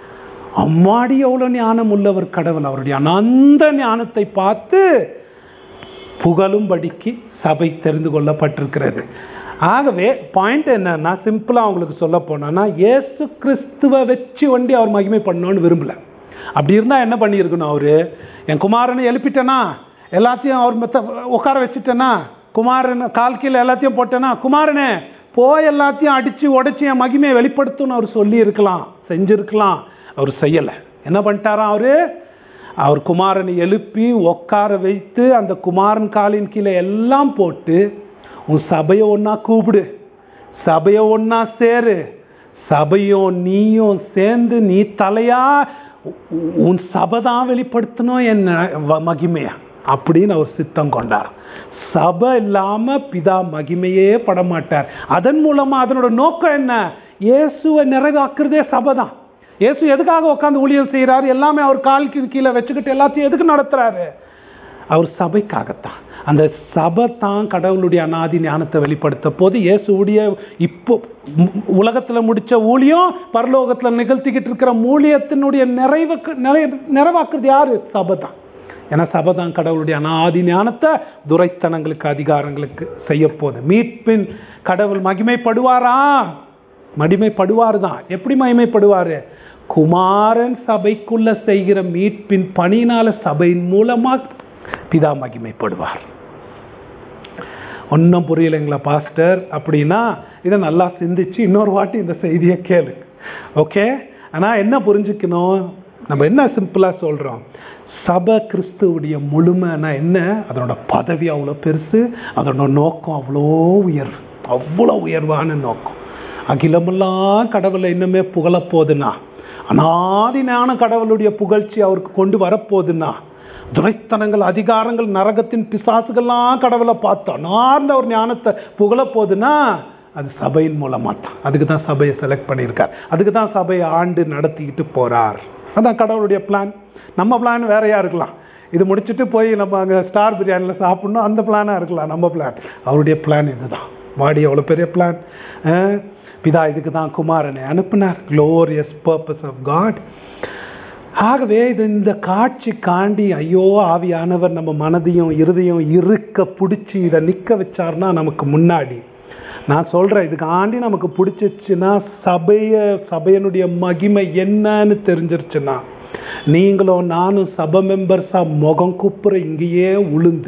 அம்மாடி எவ்வளவு ஞானம் உள்ளவர் கடவுள் அவருடைய அனந்த ஞானத்தை பார்த்து புகழும்படிக்கு சபை தெரிந்து கொள்ளப்பட்டிருக்கிறது ஆகவே பாயிண்ட் என்னன்னா சிம்பிளா அவங்களுக்கு சொல்ல போனோம்னா இயேசு கிறிஸ்துவை வச்சு வண்டி அவர் மகிமை பண்ணணும்னு விரும்பல அப்படி இருந்தா என்ன பண்ணியிருக்கணும் அவரு என் குமாரனை எழுப்பிட்டேனா எல்லாத்தையும் அவர் மெத்த உட்கார வச்சுட்டேனா குமாரன் கால் கீழே எல்லாத்தையும் போட்டேனா குமாரனே போய் எல்லாத்தையும் அடிச்சு உடைச்சு என் மகிமையை வெளிப்படுத்தும்னு அவர் சொல்லி இருக்கலாம் செஞ்சிருக்கலாம் அவர் செய்யல என்ன பண்ணிட்டாராம் அவரு அவர் குமாரனை எழுப்பி உட்கார வைத்து அந்த குமாரன் காலின் கீழே எல்லாம் போட்டு உன் சபையை ஒண்ணா கூப்பிடு சபையை ஒண்ணா சேரு சபையும் நீயும் சேர்ந்து நீ தலையா உ- உன் சபை தான் வெளிப்படுத்தணும் என் வ- மகிமைய அப்படின்னு அவர் சித்தம் கொண்டார் சபை இல்லாம பிதா மகிமையே பட மாட்டார் அதன் மூலமா அதனோட நோக்கம் என்ன இயேசுவை நிறைவாக்குறதே சபை தான் இயேசு எதுக்காக உட்காந்து ஊழியம் செய்றாரு எல்லாமே அவர் காலுக்கு கீழே வச்சுக்கிட்டு எல்லாத்தையும் எதுக்கு நடத்துறாரு அவர் சபைக்காகத்தான் அந்த சபை தான் கடவுளுடைய அனாதி ஞானத்தை வெளிப்படுத்த போது இயேசுடைய இப்போ மு- உலகத்துல முடிச்ச ஊழியம் பரலோகத்துல நிகழ்த்திக்கிட்டு இருக்கிற ஊழியத்தினுடைய நிறைவுக்கு நிறை நிறைவாக்குறது யாரு சபை தான் ஏன்னா சபை தான் கடவுளுடைய அனாதி ஞானத்தை துரைத்தனங்களுக்கு அதிகாரங்களுக்கு செய்ய போகுது மீட்பின் கடவுள் மகிமைப்படுவாரா மகிமைப்படுவார் தான் எப்படி மகிமைப்படுவாரு குமாரன் சபைக்குள்ள செய்கிற மீட்பின் பணியினால சபையின் மூலமா பிதா மகிமைப்படுவார் ஒன்றும் புரியலைங்களா பாஸ்டர் அப்படின்னா இதை நல்லா சிந்திச்சு இன்னொரு வாட்டி இந்த செய்தியை கேளு ஓகே ஆனால் என்ன புரிஞ்சுக்கணும் நம்ம என்ன சிம்பிளா சொல்றோம் சபை கிறிஸ்துவுடைய முழுமைனா என்ன அதனோட பதவி அவ்வளோ பெருசு அதனோட நோக்கம் அவ்வளோ உயர்வு அவ்வளோ உயர்வான நோக்கம் அகிலமெல்லாம் கடவுளை இன்னுமே புகழப் போகுதுன்னா அனாதி ஞான கடவுளுடைய புகழ்ச்சி அவருக்கு கொண்டு வரப்போகுதுன்னா துரைத்தனங்கள் அதிகாரங்கள் நரகத்தின் பிசாசுகள்லாம் கடவுளை பார்த்தோம் நார்ந்த ஒரு ஞானத்தை புகழ போகுதுன்னா அது சபையின் மூலமா தான் அதுக்கு தான் சபையை செலக்ட் பண்ணியிருக்கார் அதுக்கு தான் சபையை ஆண்டு நடத்திக்கிட்டு போறார் அதான் கடவுளுடைய பிளான் நம்ம பிளான் வேறையா இருக்கலாம் இது முடிச்சுட்டு போய் நம்ம அங்கே ஸ்டார் பிரியாணியில் சாப்பிடணும் அந்த பிளானாக இருக்கலாம் நம்ம பிளான் அவருடைய பிளான் இதுதான் வாடி அவ்வளோ பெரிய பிளான் பிதா இதுக்கு தான் குமாரனை அனுப்புனார் க்ளோரியஸ் பர்பஸ் ஆஃப் காட் ஆகவே இது இந்த காட்சி காண்டி ஐயோ ஆவியானவர் நம்ம மனதையும் இருதையும் இருக்க பிடிச்சி இதை நிற்க வச்சார்னா நமக்கு முன்னாடி நான் சொல்றேன் இதுக்கு ஆண்டி நமக்கு பிடிச்சிச்சுன்னா சபைய சபையனுடைய மகிமை என்னன்னு தெரிஞ்சிருச்சுன்னா நீங்களும் நானும் சபை மெம்பர்ஸா முகம் குப்புற இங்கேயே உளுந்து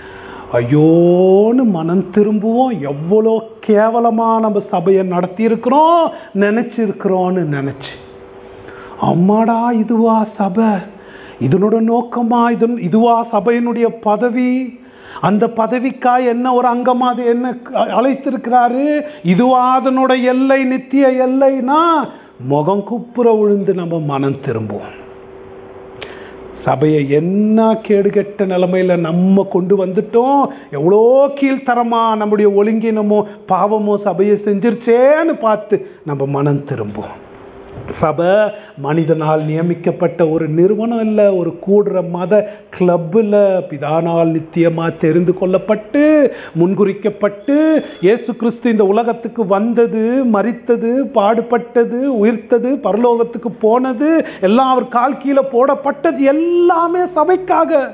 ஐயோன்னு மனம் திரும்புவோம் எவ்வளோ கேவலமா நம்ம சபையை நடத்தி இருக்கிறோம் நினைச்சிருக்கிறோம்னு நினைச்சு அம்மாடா இதுவா சபை இதனோட நோக்கமா இது இதுவா சபையினுடைய பதவி அந்த பதவிக்கா என்ன ஒரு அங்கமா அது என்ன அழைத்திருக்கிறாரு இதுவா அதனோட எல்லை நித்திய எல்லைனா முகம் குப்புற விழுந்து நம்ம மனம் திரும்புவோம் சபையை என்ன கேடுகெட்ட நிலைமையில நம்ம கொண்டு வந்துட்டோம் எவ்வளோ கீழ்த்தரமா நம்முடைய ஒழுங்கினமோ பாவமோ சபையை செஞ்சிருச்சேன்னு பார்த்து நம்ம மனம் திரும்புவோம் சபை மனிதனால் நியமிக்கப்பட்ட ஒரு நிறுவனம் இல்லை ஒரு கூடுற மத கிளப்பில் பிதானால் நித்தியமா தெரிந்து கொள்ளப்பட்டு முன்குறிக்கப்பட்டு இயேசு கிறிஸ்து இந்த உலகத்துக்கு வந்தது மரித்தது பாடுபட்டது உயிர்த்தது பரலோகத்துக்கு போனது எல்லாம் அவர் கால் கீழே போடப்பட்டது எல்லாமே சபைக்காக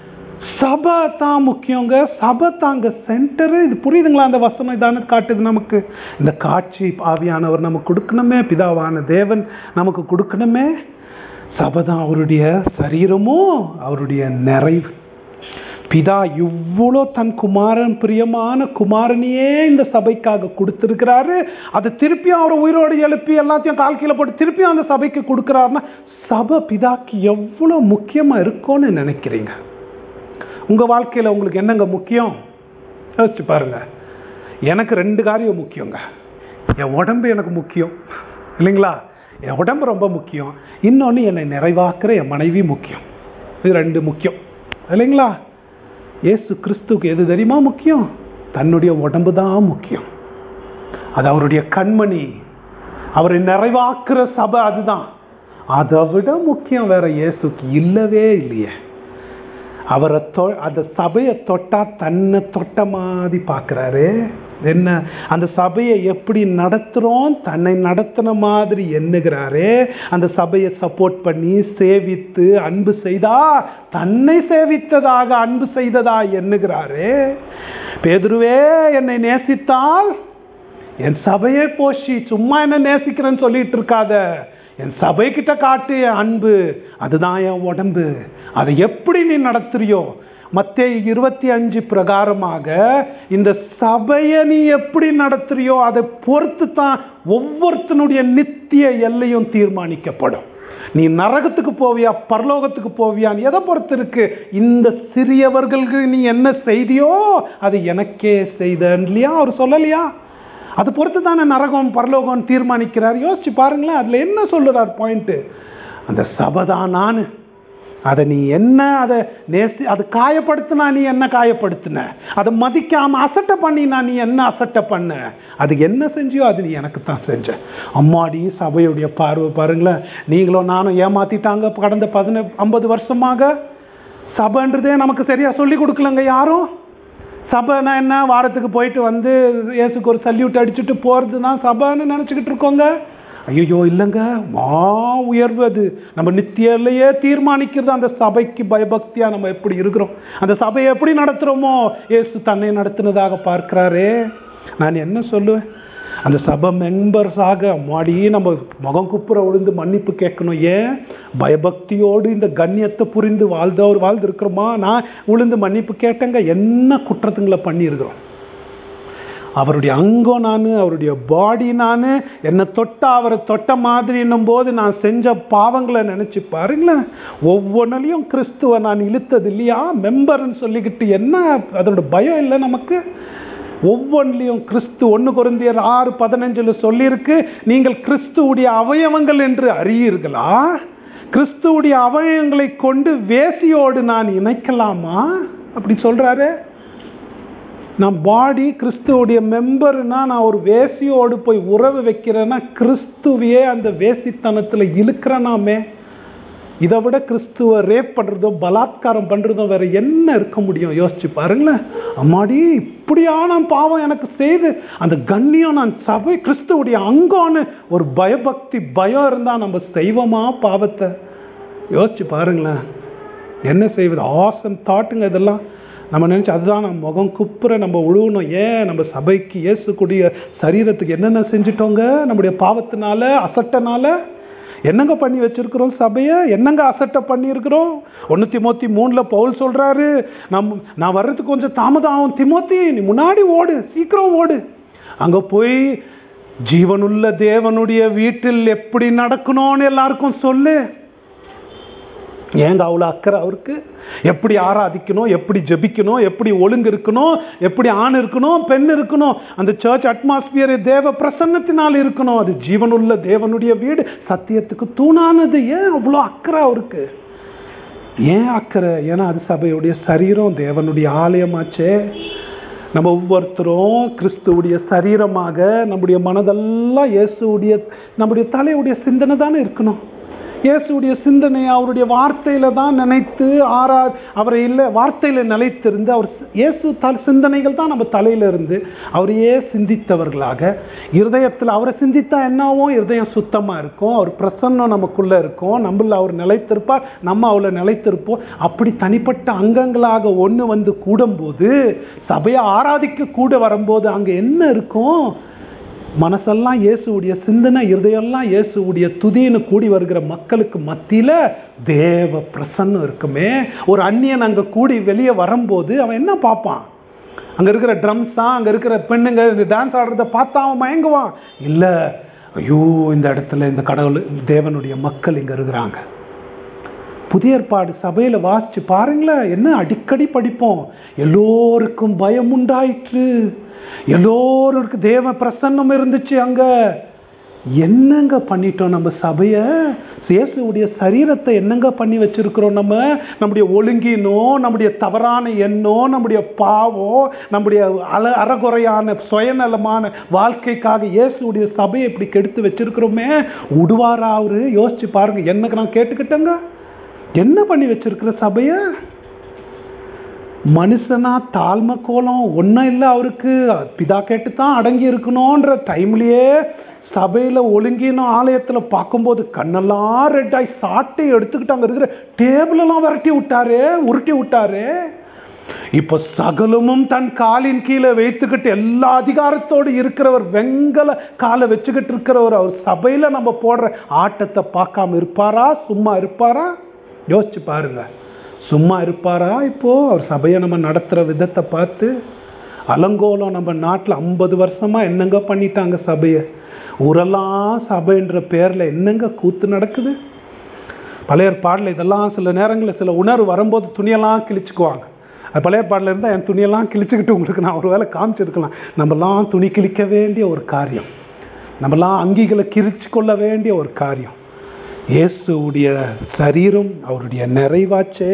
சபை தான் முக்கியங்க சபை தாங்க சென்டரு இது புரியுதுங்களா அந்த வசனம் இதான காட்டுது நமக்கு இந்த காட்சி ஆவியானவர் நமக்கு கொடுக்கணுமே பிதாவான தேவன் நமக்கு கொடுக்கணுமே சபை தான் அவருடைய சரீரமும் அவருடைய நிறைவு பிதா இவ்வளோ தன் குமாரன் பிரியமான குமாரனையே இந்த சபைக்காக கொடுத்துருக்கிறாரு அதை திருப்பியும் அவரை உயிரோடு எழுப்பி எல்லாத்தையும் கால் கீழே போட்டு திருப்பியும் அந்த சபைக்கு கொடுக்குறாருன்னா சபை பிதாக்கு எவ்வளோ முக்கியமாக இருக்கும்னு நினைக்கிறீங்க உங்கள் வாழ்க்கையில் உங்களுக்கு என்னங்க முக்கியம் யோசிச்சு பாருங்க எனக்கு ரெண்டு காரியம் முக்கியங்க என் உடம்பு எனக்கு முக்கியம் இல்லைங்களா என் உடம்பு ரொம்ப முக்கியம் இன்னொன்று என்னை நிறைவாக்குற என் மனைவி முக்கியம் இது ரெண்டு முக்கியம் இல்லைங்களா இயேசு கிறிஸ்துக்கு எது தெரியுமா முக்கியம் தன்னுடைய உடம்பு தான் முக்கியம் அது அவருடைய கண்மணி அவரை நிறைவாக்குற சபை அதுதான் அதை விட முக்கியம் வேற இயேசுக்கு இல்லவே இல்லையே அவரை தொ அந்த சபையை தொட்டா தன்னை தொட்ட மாதிரி பார்க்குறாரு என்ன அந்த சபையை எப்படி நடத்துகிறோம் தன்னை நடத்தின மாதிரி எண்ணுகிறாரு அந்த சபையை சப்போர்ட் பண்ணி சேவித்து அன்பு செய்தா தன்னை சேவித்ததாக அன்பு செய்ததா எண்ணுகிறாரு பேதுருவே என்னை நேசித்தால் என் சபையே போஷி சும்மா என்ன நேசிக்கிறேன்னு சொல்லிட்டு இருக்காத என் சபைக்கிட்ட காட்டு என் அன்பு அதுதான் என் உடம்பு அதை எப்படி நீ நடத்துறியோ மத்திய இருபத்தி அஞ்சு பிரகாரமாக இந்த சபையை நீ எப்படி நடத்துறியோ அதை பொறுத்து தான் ஒவ்வொருத்தனுடைய நித்திய எல்லையும் தீர்மானிக்கப்படும் நீ நரகத்துக்கு போவியா பரலோகத்துக்கு போவியான்னு எதை பொறுத்து இருக்கு இந்த சிறியவர்களுக்கு நீ என்ன செய்தியோ அது எனக்கே செய்த இல்லையா அவர் சொல்லலையா அதை பொறுத்து தானே நரகம் பரலோகம் தீர்மானிக்கிறார் யோசிச்சு பாருங்களேன் அதில் என்ன சொல்லுறார் பாயிண்ட்டு அந்த சபை தான் நான் அதை நீ என்ன அதை நேசி அதை காயப்படுத்தினா நீ என்ன காயப்படுத்தின அதை மதிக்காம அசட்டை பண்ணினா நீ என்ன அசட்டை பண்ண அது என்ன செஞ்சியோ அது நீ எனக்கு தான் செஞ்ச அம்மாடி சபையுடைய பார்வை பாருங்களேன் நீங்களும் நானும் ஏமாத்திட்டாங்க கடந்த பதின ஐம்பது வருஷமாக சபைன்றதே நமக்கு சரியா சொல்லி கொடுக்கலங்க யாரும் சபைனா என்ன வாரத்துக்கு போயிட்டு வந்து இயேசுக்கு ஒரு சல்யூட் அடிச்சுட்டு போகிறது தான் சபைன்னு நினச்சிக்கிட்டு இருக்கோங்க ஐயோ இல்லைங்க மா உயர்வு அது நம்ம நித்தியிலேயே தீர்மானிக்கிறது அந்த சபைக்கு பயபக்தியாக நம்ம எப்படி இருக்கிறோம் அந்த சபையை எப்படி நடத்துகிறோமோ இயேசு தன்னை நடத்தினதாக பார்க்குறாரே நான் என்ன சொல்லுவேன் அந்த சபை மெம்பர்ஸாக மாடி நம்ம முகம் குப்புற விழுந்து மன்னிப்பு கேட்கணும் ஏன் பயபக்தியோடு இந்த கண்ணியத்தை புரிந்து வாழ்ந்தவர் வாழ்ந்துருக்கிறோமா நான் விழுந்து மன்னிப்பு கேட்டேங்க என்ன குற்றத்துங்களை பண்ணியிருக்கிறோம் அவருடைய அங்கம் நான் அவருடைய பாடி நான் என்னை தொட்ட அவரை தொட்ட மாதிரின்னும் போது நான் செஞ்ச பாவங்களை நினச்சி பாருங்களேன் ஒவ்வொன்றிலையும் கிறிஸ்துவை நான் இழுத்தது இல்லையா மெம்பர்னு சொல்லிக்கிட்டு என்ன அதோட பயம் இல்லை நமக்கு ஒவ்வொன்றிலையும் கிறிஸ்து ஒன்று குருந்தியர் ஆறு பதினஞ்சில் சொல்லியிருக்கு நீங்கள் கிறிஸ்துவுடைய அவயவங்கள் என்று அறியீர்களா கிறிஸ்துவுடைய அவயவங்களை கொண்டு வேசியோடு நான் இணைக்கலாமா அப்படி சொல்றாரு நான் பாடி கிறிஸ்துவோடைய மெம்பர்னா நான் ஒரு வேசியோடு போய் உறவு வைக்கிறேன்னா கிறிஸ்துவையே அந்த வேசித்தனத்தில் இழுக்கிறனாமே இதை விட கிறிஸ்துவ ரேப் பண்ணுறதோ பலாத்காரம் பண்ணுறதோ வேற என்ன இருக்க முடியும் யோசிச்சு பாருங்களேன் அம்மாடி இப்படியான பாவம் எனக்கு செய்து அந்த கண்ணியம் நான் சபை கிறிஸ்துவுடைய அங்கம்னு ஒரு பயபக்தி பயம் இருந்தால் நம்ம செய்வோமா பாவத்தை யோசிச்சு பாருங்களேன் என்ன செய்வது ஆசம் தாட்டுங்க இதெல்லாம் நம்ம நினச்சி அதுதான் நம்ம முகம் குப்புற நம்ம உழுவணும் ஏன் நம்ம சபைக்கு இயேசுக்கூடிய சரீரத்துக்கு என்னென்ன செஞ்சிட்டோங்க நம்முடைய பாவத்தினால அசட்டனால என்னங்க பண்ணி வச்சிருக்கிறோம் சபையை என்னங்க அசட்டை பண்ணியிருக்கிறோம் ஒன்று திமோத்தி மூணில் பவுல் சொல்கிறாரு நம் நான் வர்றதுக்கு கொஞ்சம் தாமதம் ஆகும் திமோத்தி நீ முன்னாடி ஓடு சீக்கிரம் ஓடு அங்கே போய் ஜீவனுள்ள தேவனுடைய வீட்டில் எப்படி நடக்கணும்னு எல்லாருக்கும் சொல்லு ஏங்க அவ்வளோ அக்கறை அவருக்கு எப்படி ஆராதிக்கணும் எப்படி ஜெபிக்கணும் எப்படி ஒழுங்கு இருக்கணும் எப்படி ஆண் இருக்கணும் பெண் இருக்கணும் அந்த சர்ச் அட்மாஸ்பியர் தேவ பிரசன்னத்தினால் இருக்கணும் அது ஜீவனுள்ள தேவனுடைய வீடு சத்தியத்துக்கு தூணானது ஏன் அவ்வளோ அக்கறை அவருக்கு ஏன் அக்கறை ஏன்னா அது சபையுடைய சரீரம் தேவனுடைய ஆலயமாச்சே நம்ம ஒவ்வொருத்தரும் கிறிஸ்துவுடைய சரீரமாக நம்முடைய மனதெல்லாம் இயேசுடைய நம்முடைய தலையுடைய சிந்தனை தானே இருக்கணும் இயேசுடைய சிந்தனை அவருடைய வார்த்தையில தான் நினைத்து ஆரா அவரை இல்லை வார்த்தையில நிலைத்திருந்து அவர் இயேசு த சிந்தனைகள் தான் நம்ம தலையில இருந்து அவரையே சிந்தித்தவர்களாக இருதயத்தில் அவரை சிந்தித்தா என்னாவும் இருதயம் சுத்தமா இருக்கும் அவர் பிரசன்னம் நமக்குள்ள இருக்கும் நம்மள அவர் நிலைத்திருப்பார் நம்ம அவளை நிலைத்திருப்போம் அப்படி தனிப்பட்ட அங்கங்களாக ஒன்று வந்து கூடும்போது சபையை ஆராதிக்க கூட வரும்போது அங்க என்ன இருக்கும் மனசெல்லாம் இயேசுவுடைய சிந்தனை இருதயெல்லாம் இயேசுவுடைய துதின்னு கூடி வருகிற மக்களுக்கு மத்தியில தேவ பிரசன்னம் இருக்குமே ஒரு அந்நியன் அங்க கூடி வெளியே வரும்போது அவன் என்ன பார்ப்பான் அங்க இருக்கிற ட்ரம்ஸா அங்க இருக்கிற பெண்ணுங்க இந்த டான்ஸ் ஆடுறத பார்த்தா அவன் மயங்குவான் இல்ல ஐயோ இந்த இடத்துல இந்த கடவுள் தேவனுடைய மக்கள் இங்க இருக்கிறாங்க புதிய ஏற்பாடு சபையில வாசிச்சு பாருங்களேன் என்ன அடிக்கடி படிப்போம் எல்லோருக்கும் பயம் உண்டாயிற்று எல்லோருக்கும் தேவ பிரசன்னம் இருந்துச்சு அங்க என்னங்க பண்ணிட்டோம் நம்ம சபைய இயேசுடைய சரீரத்தை என்னங்க பண்ணி வச்சிருக்கிறோம் நம்ம நம்முடைய ஒழுங்கினோ நம்முடைய தவறான எண்ணோ நம்முடைய பாவம் நம்முடைய அல அறகுறையான சுயநலமான வாழ்க்கைக்காக இயேசுடைய சபையை இப்படி கெடுத்து வச்சிருக்கிறோமே உடுவாரா அவரு யோசிச்சு பாருங்க என்னக்கு நான் கேட்டுக்கிட்டேங்க என்ன பண்ணி வச்சிருக்கிற சபைய மனுஷனா தாழ்மை கோலம் ஒன்றும் இல்லை அவருக்கு பிதா கேட்டு தான் அடங்கி இருக்கணுன்ற டைம்லயே சபையில் ஒழுங்கின ஆலயத்தில் பார்க்கும்போது கண்ணெல்லாம் ரெட் ஆகி சாட்டை எடுத்துக்கிட்டு அங்கே இருக்கிற டேபிளெல்லாம் விரட்டி விட்டாரு உருட்டி விட்டாரு இப்போ சகலமும் தன் காலின் கீழே வைத்துக்கிட்டு எல்லா அதிகாரத்தோடு இருக்கிறவர் வெங்கல காலை வச்சுக்கிட்டு இருக்கிறவர் அவர் சபையில் நம்ம போடுற ஆட்டத்தை பார்க்காம இருப்பாரா சும்மா இருப்பாரா யோசிச்சு பாருங்க சும்மா இருப்பாரா இப்போ அவர் சபையை நம்ம நடத்துகிற விதத்தை பார்த்து அலங்கோலம் நம்ம நாட்டில் ஐம்பது வருஷமா என்னங்க பண்ணிட்டாங்க சபையை ஊரெல்லாம் சபைன்ற பேரில் என்னங்க கூத்து நடக்குது பழைய பாடல இதெல்லாம் சில நேரங்களில் சில உணர்வு வரும்போது துணியெல்லாம் கிழிச்சுக்குவாங்க அது பழைய பாடல இருந்தால் என் துணியெல்லாம் கிழிச்சுக்கிட்டு உங்களுக்கு நான் ஒரு வேலை காமிச்சிருக்கலாம் நம்மலாம் துணி கிழிக்க வேண்டிய ஒரு காரியம் நம்மலாம் அங்கிகளை கிழிச்சு கொள்ள வேண்டிய ஒரு காரியம் இயேசுடைய சரீரம் அவருடைய நிறைவாச்சே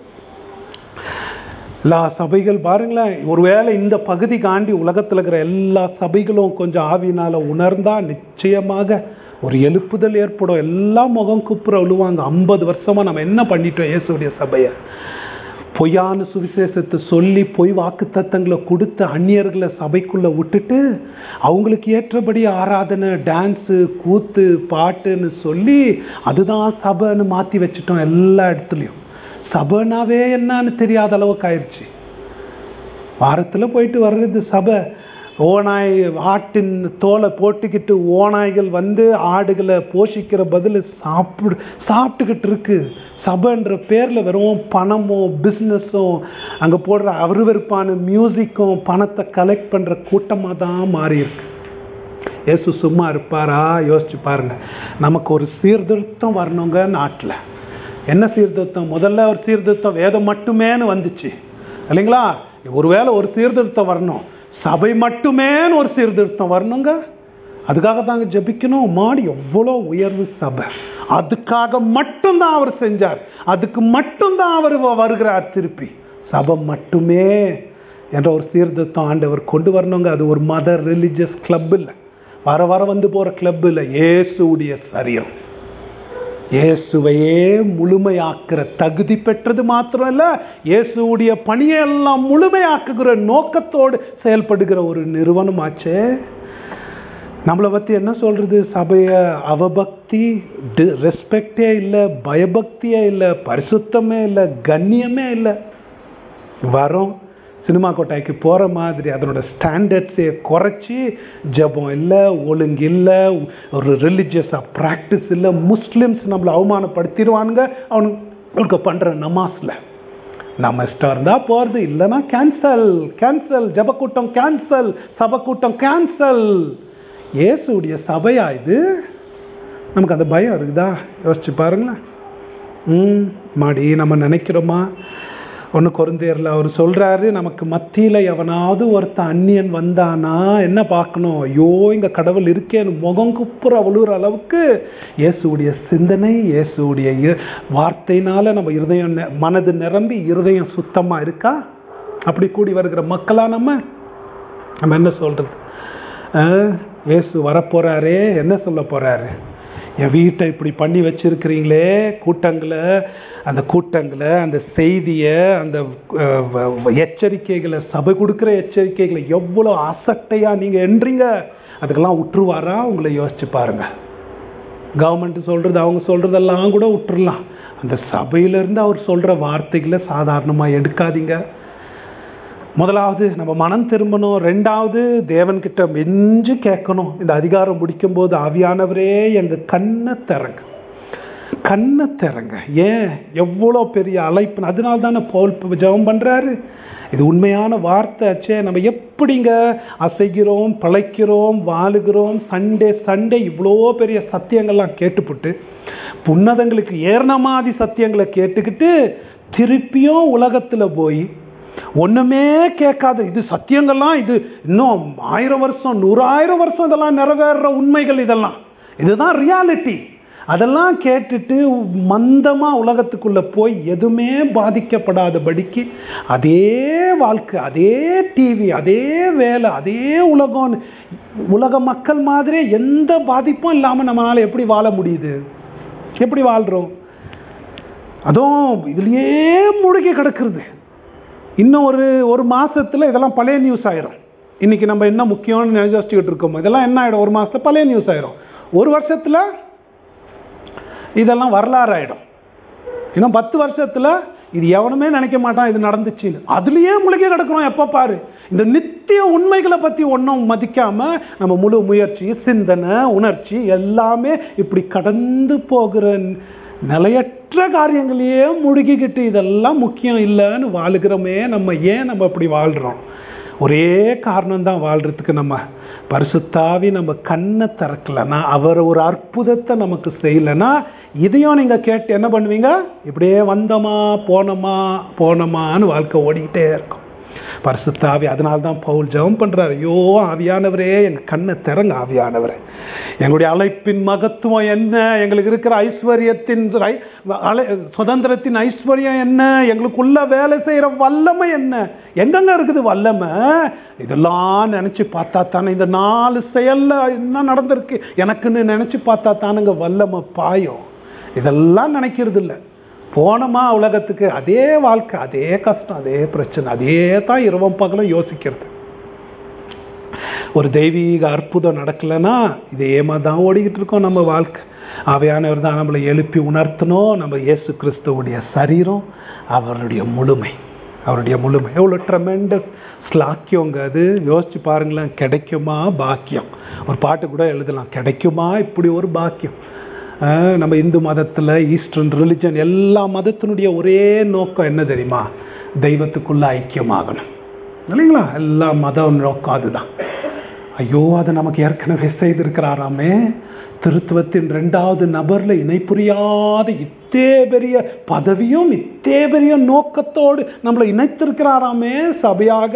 எல்லா சபைகள் பாருங்களேன் ஒருவேளை இந்த பகுதி காண்டி உலகத்தில் இருக்கிற எல்லா சபைகளும் கொஞ்சம் ஆவியினால உணர்ந்தா நிச்சயமாக ஒரு எழுப்புதல் ஏற்படும் எல்லாம் முகம் குப்புற விழுவாங்க ஐம்பது வருஷமா நம்ம என்ன பண்ணிட்டோம் இயேசுடைய சபையை பொய்யான சுவிசேஷத்தை சொல்லி பொய் வாக்கு தத்தங்களை கொடுத்து அந்நியர்களை சபைக்குள்ள விட்டுட்டு அவங்களுக்கு ஏற்றபடி ஆராதனை டான்ஸு கூத்து பாட்டுன்னு சொல்லி அதுதான் சபைன்னு மாற்றி வச்சுட்டோம் எல்லா இடத்துலையும் சபைனாவே என்னன்னு தெரியாத அளவுக்கு ஆயிடுச்சு வாரத்தில் போயிட்டு வர்றது சபை ஓநாய் ஆட்டின் தோலை போட்டுக்கிட்டு ஓநாய்கள் வந்து ஆடுகளை போஷிக்கிற பதில் சாப்பிடு சாப்பிட்டுக்கிட்டு இருக்கு சபைன்ற பேரில் வெறும் பணமும் பிஸ்னஸும் அங்கே போடுற அருவருப்பான மியூசிக்கும் பணத்தை கலெக்ட் பண்ணுற கூட்டமாக தான் மாறி இருக்கு ஏசு சும்மா இருப்பாரா யோசிச்சு பாருங்க நமக்கு ஒரு சீர்திருத்தம் வரணுங்க நாட்டில் என்ன சீர்திருத்தம் முதல்ல ஒரு சீர்திருத்தம் வேதம் மட்டுமேன்னு வந்துச்சு இல்லைங்களா ஒருவேளை ஒரு சீர்திருத்தம் வரணும் சபை மட்டுமேன்னு ஒரு சீர்திருத்தம் வரணுங்க அதுக்காக தாங்க ஜபிக்கணும் மாடி எவ்வளோ உயர்வு சபை அதுக்காக மட்டும்தான் அவர் செஞ்சார் அதுக்கு மட்டும்தான் அவர் வருகிறார் திருப்பி சபை மட்டுமே என்ற ஒரு சீர்திருத்தம் ஆண்டவர் கொண்டு வரணுங்க அது ஒரு மத ரிலிஜியஸ் கிளப் இல்லை வர வர வந்து போகிற கிளப் இல்லை இயேசுடைய சரீரம் இயேசுவையே முழுமையாக்குற தகுதி பெற்றது மாத்திரம் இல்ல இயேசுடைய பணியை எல்லாம் முழுமையாக்குகிற நோக்கத்தோடு செயல்படுகிற ஒரு நிறுவனம் ஆச்சே நம்மளை பத்தி என்ன சொல்றது சபைய அவபக்தி ரெஸ்பெக்டே இல்லை பயபக்தியே இல்லை பரிசுத்தமே இல்லை கண்ணியமே இல்லை வரோம் சினிமா கொட்டாய்க்கு போகிற மாதிரி அதனோட ஸ்டாண்டர்ட்ஸை குறைச்சி ஜபம் இல்லை ஒழுங்கு இல்லை ஒரு ரிலிஜியஸாக ப்ராக்டிஸ் இல்லை முஸ்லிம்ஸ் நம்மளை அவமானப்படுத்திடுவானுங்க அவனுக்கு பண்ணுற நமாஸில் நம்ம இஷ்டம் இருந்தால் போகிறது இல்லைன்னா கேன்சல் கேன்சல் ஜபக்கூட்டம் கேன்சல் சபக்கூட்டம் கேன்சல் ஏசுடைய சபையா இது நமக்கு அந்த பயம் இருக்குதா யோசிச்சு பாருங்களேன் ம் மாடி நம்ம நினைக்கிறோமா ஒன்று குறைந்தேரில் அவர் சொல்கிறாரு நமக்கு மத்தியில் எவனாவது ஒருத்தன் அந்நியன் வந்தானா என்ன பார்க்கணும் ஐயோ இங்கே கடவுள் இருக்கேன்னு முகம் குப்புற விழுகிற அளவுக்கு இயேசுடைய சிந்தனை இயேசுடைய வார்த்தையினால நம்ம இருதயம் மனது நிரம்பி இருதயம் சுத்தமாக இருக்கா அப்படி கூடி வருகிற மக்களா நம்ம நம்ம என்ன சொல்றது அஹ், இயேசு வரப்போறாரே என்ன சொல்ல போறாரு என் வீட்டை இப்படி பண்ணி வச்சிருக்கிறீங்களே கூட்டங்களை அந்த கூட்டங்களை அந்த செய்தியை அந்த அஹ், வ- வ- எச்சரிக்கைகளை சபை கொடுக்குற எச்சரிக்கைகளை எவ்வளோ அசட்டையா நீங்க என்றீங்க அதுக்கெல்லாம் உற்றுவாரா உங்களை யோசிச்சு பாருங்க கவர்மெண்ட் சொல்றது அவங்க சொல்றதெல்லாம் கூட விட்டுறலாம் அந்த சபையிலிருந்து அவர் சொல்ற வார்த்தைகளை சாதாரணமா எடுக்காதீங்க முதலாவது நம்ம மனம் திரும்பணும் ரெண்டாவது தேவன்கிட்ட மெஞ்சு கேட்கணும் இந்த அதிகாரம் முடிக்கும் போது ஆவியானவரே எங்க கண்ணை திறங்க கண்ணை திறங்க ஏன் எவ்வளோ பெரிய அழைப்பு அதனால தானே பவுல் இப்ப ஜெபம் பண்றாரு இது உண்மையான வார்த்தை ஆச்சே நம்ம எப்படிங்க அசைகிறோம் பிழைக்கிறோம் வாழுகிறோம் சண்டே சண்டே இவ்வளோ பெரிய சத்தியங்கள்லாம் கேட்டுப்புட்டு உன்னதங்களுக்கு ஏர்ணமாதி சத்தியங்களை கேட்டுக்கிட்டு திருப்பியும் உலகத்துல போய் ஒண்ணுமே கேட்காத இது சத்தியங்கள்லாம் இது இன்னும் ஆயிரம் வருஷம் நூறாயிரம் வருஷம் இதெல்லாம் நிறைவேற உண்மைகள் இதெல்லாம் இதுதான் ரியாலிட்டி அதெல்லாம் கேட்டுட்டு மந்தமா உலகத்துக்குள்ள போய் எதுவுமே பாதிக்கப்படாதபடிக்கு அதே வாழ்க்கை அதே டிவி அதே வேலை அதே உலகம் உலக மக்கள் மாதிரி எந்த பாதிப்பும் இல்லாம நம்மளால எப்படி வாழ முடியுது எப்படி வாழ்றோம் அதுவும் இதுலயே முழுகி கிடக்குறது இன்னும் ஒரு ஒரு மாசத்துல இதெல்லாம் பழைய நியூஸ் ஆயிரும் இன்னைக்கு நம்ம என்ன முக்கியம்னு நினைச்சிட்டு இருக்கோமோ இதெல்லாம் என்ன ஆயிடும் ஒரு மாசத்துல பழைய நியூஸ் ஆயிரும் ஒரு வருஷத்துல இதெல்லாம் வரலாறு ஆயிடும் இன்னும் பத்து வருஷத்துல இது எவனுமே நினைக்க மாட்டான் இது நடந்துச்சுன்னு அதுலயே முழுகி கிடக்கிறோம் எப்ப பாரு இந்த நித்திய உண்மைகளை பத்தி ஒன்றும் மதிக்காம நம்ம முழு முயற்சி சிந்தனை உணர்ச்சி எல்லாமே இப்படி கடந்து போகிற நிலையற்ற காரியங்களையே முழுகிக்கிட்டு இதெல்லாம் முக்கியம் இல்லைன்னு வாழுகிறோமே நம்ம ஏன் நம்ம இப்படி வாழ்றோம் ஒரே காரணம் தான் வாழ்றதுக்கு நம்ம பரிசுத்தாவி நம்ம கண்ணை திறக்கலன்னா அவர் ஒரு அற்புதத்தை நமக்கு செய்யலைன்னா இதையும் நீங்க கேட்டு என்ன பண்ணுவீங்க இப்படியே வந்தோமா போனோமா போனோமான்னு வாழ்க்கை ஓடிக்கிட்டே இருக்கும் பரிசுத்தாவி அதனால தான் பவுல் ஜெபம் பண்றாரு ஐயோ ஆவியானவரே எங்க கண்ணை திறங்க ஆவியானவரே எங்களுடைய அழைப்பின் மகத்துவம் என்ன எங்களுக்கு இருக்கிற ஐஸ்வர்யத்தின் ஐ- அலை- சுதந்திரத்தின் ஐஸ்வர்யம் என்ன எங்களுக்குள்ள வேலை செய்யற வல்லமை என்ன எங்கெங்க இருக்குது வல்லமை இதெல்லாம் நினைச்சு பார்த்தா தானே இந்த நாலு செயல்ல என்ன நடந்திருக்கு எனக்குன்னு நினைச்சு பார்த்தா தானுங்க வல்லமை பாயும் இதெல்லாம் நினைக்கிறது இல்லை போனோமா உலகத்துக்கு அதே வாழ்க்கை அதே கஷ்டம் அதே பிரச்சனை அதே தான் இரவும் பகலும் யோசிக்கிறது ஒரு தெய்வீக அற்புதம் நடக்கலைன்னா இதே மாதிரி தான் ஓடிக்கிட்டு இருக்கோம் நம்ம வாழ்க்கை அவையானவர் தான் நம்மளை எழுப்பி உணர்த்தணும் நம்ம இயேசு கிறிஸ்துவுடைய சரீரம் அவருடைய முழுமை அவருடைய முழுமை எவ்வளோ ட்ரெமெண்டஸ் ஸ்லாக்கியங்க அது யோசிச்சு பாருங்களேன் கிடைக்குமா பாக்கியம் ஒரு பாட்டு கூட எழுதலாம் கிடைக்குமா இப்படி ஒரு பாக்கியம் ஆஹ் நம்ம இந்து மதத்தில் ஈஸ்டர்ன் ரிலிஜன் எல்லா மதத்தினுடைய ஒரே நோக்கம் என்ன தெரியுமா தெய்வத்துக்குள்ள ஐக்கியமாகணும் இல்லைங்களா எல்லா மதம் நோக்கம் அதுதான் ஐயோ அதை நமக்கு ஏற்கனவே செய்திருக்கிறாராமே திருத்துவத்தின் ரெண்டாவது நபர்ல இணை புரியாத இத்தே பெரிய பதவியும் இத்தே பெரிய நோக்கத்தோடு நம்மளை இணைத்திருக்கிறாராமே சபையாக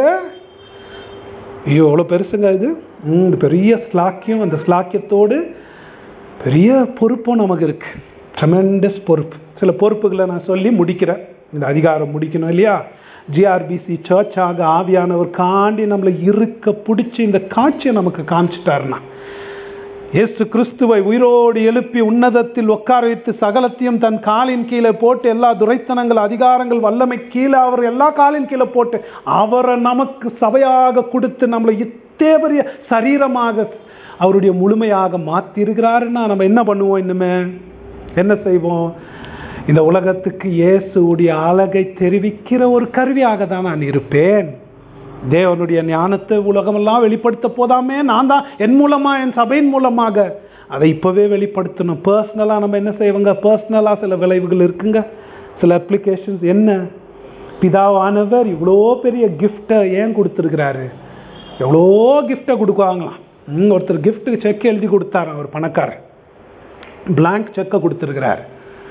ஐயோ எவ்வளோ பெருசுங்க இது ம், இது பெரிய ஸ்லாக்கியம் அந்த ஸ்லாக்கியத்தோடு பெரிய பொறுப்பும் நமக்கு இருக்கு ட்ரெமெண்டஸ் பொறுப்பு சில பொறுப்புகளை நான் சொல்லி முடிக்கிறேன் இந்த அதிகாரம் முடிக்கணும் இல்லையா ஜிஆர்பிசி சர்ச்சாக ஆவியானவர் காண்டி நம்மளை இருக்க பிடிச்சி இந்த காட்சியை நமக்கு காமிச்சிட்டாருன்னா இயேசு கிறிஸ்துவை உயிரோடு எழுப்பி உன்னதத்தில் உட்கார வைத்து சகலத்தையும் தன் காலின் கீழே போட்டு எல்லா துரைத்தனங்கள் அதிகாரங்கள் வல்லமை கீழே அவர் எல்லா காலின் கீழே போட்டு அவரை நமக்கு சபையாக கொடுத்து நம்மளை இத்தே பெரிய சரீரமாக அவருடைய முழுமையாக மாற்றி இருக்கிறாருன்னா நம்ம என்ன பண்ணுவோம் இன்னுமே என்ன செய்வோம் இந்த உலகத்துக்கு இயேசுடைய அழகை தெரிவிக்கிற ஒரு கருவியாக தான் நான் இருப்பேன் தேவனுடைய ஞானத்தை உலகமெல்லாம் வெளிப்படுத்த போதாமே நான் தான் என் மூலமா என் சபையின் மூலமாக அதை இப்பவே வெளிப்படுத்தணும் பர்சனலாக நம்ம என்ன செய்வோங்க பர்சனலாக சில விளைவுகள் இருக்குங்க சில அப்ளிகேஷன்ஸ் என்ன பிதாவானவர் இவ்வளோ பெரிய கிஃப்டை ஏன் கொடுத்துருக்கிறாரு எவ்வளோ கிஃப்டை கொடுக்குவாங்களாம் ம், ஒருத்தர் கிஃப்ட்டுக்கு செக் எழுதி கொடுத்தாரு அவர் பணக்காரர் பிளாங்க் செக்கை கொடுத்துருக்கிறார்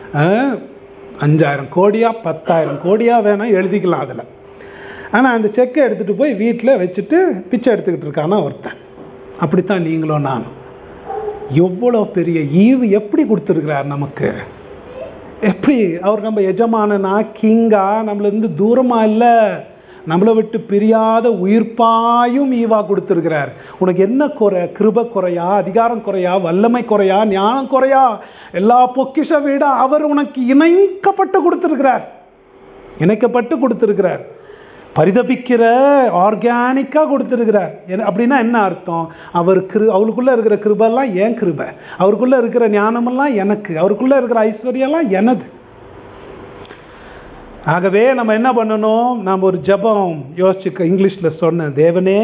அஞ்சாயிரம் கோடியா பத்தாயிரம் கோடியா வேணா எழுதிக்கலாம் அதில் ஆனால் அந்த செக்கை எடுத்துகிட்டு போய் வீட்டில் வச்சுட்டு பிச்சை எடுத்துக்கிட்டு இருக்கானா ஒருத்தன் அப்படித்தான் நீங்களும் நானும் எவ்வளோ பெரிய ஈவு எப்படி கொடுத்துருக்கிறார் நமக்கு எப்படி அவர் நம்ம எஜமானனா கிங்கா நம்மள இருந்து தூரமா இல்லை நம்மளை விட்டு பிரியாத உயிர்ப்பாயும் ஈவா கொடுத்துருக்கிறார் உனக்கு என்ன குறை கிருப குறையா அதிகாரம் குறையா வல்லமை குறையா ஞானம் குறையா எல்லா பொக்கிஷ விட அவர் உனக்கு இணைக்கப்பட்டு கொடுத்துருக்கிறார் இணைக்கப்பட்டு கொடுத்துருக்கிறார் பரிதபிக்கிற ஆர்கானிக்காக கொடுத்துருக்கிறார் என்ன- அப்படின்னா என்ன அர்த்தம் அவர் கிரு அவருக்குள்ள இருக்கிற கிருபெல்லாம் ஏன் கிருபை அவருக்குள்ள இருக்கிற ஞானமெல்லாம் எனக்கு அவருக்குள்ள இருக்கிற ஐஸ்வர்யெல்லாம் எனது ஆகவே நம்ம என்ன பண்ணணும் நாம் ஒரு ஜெபம் யோசிச்சு இங்கிலீஷ்ல சொன்னேன் தேவனே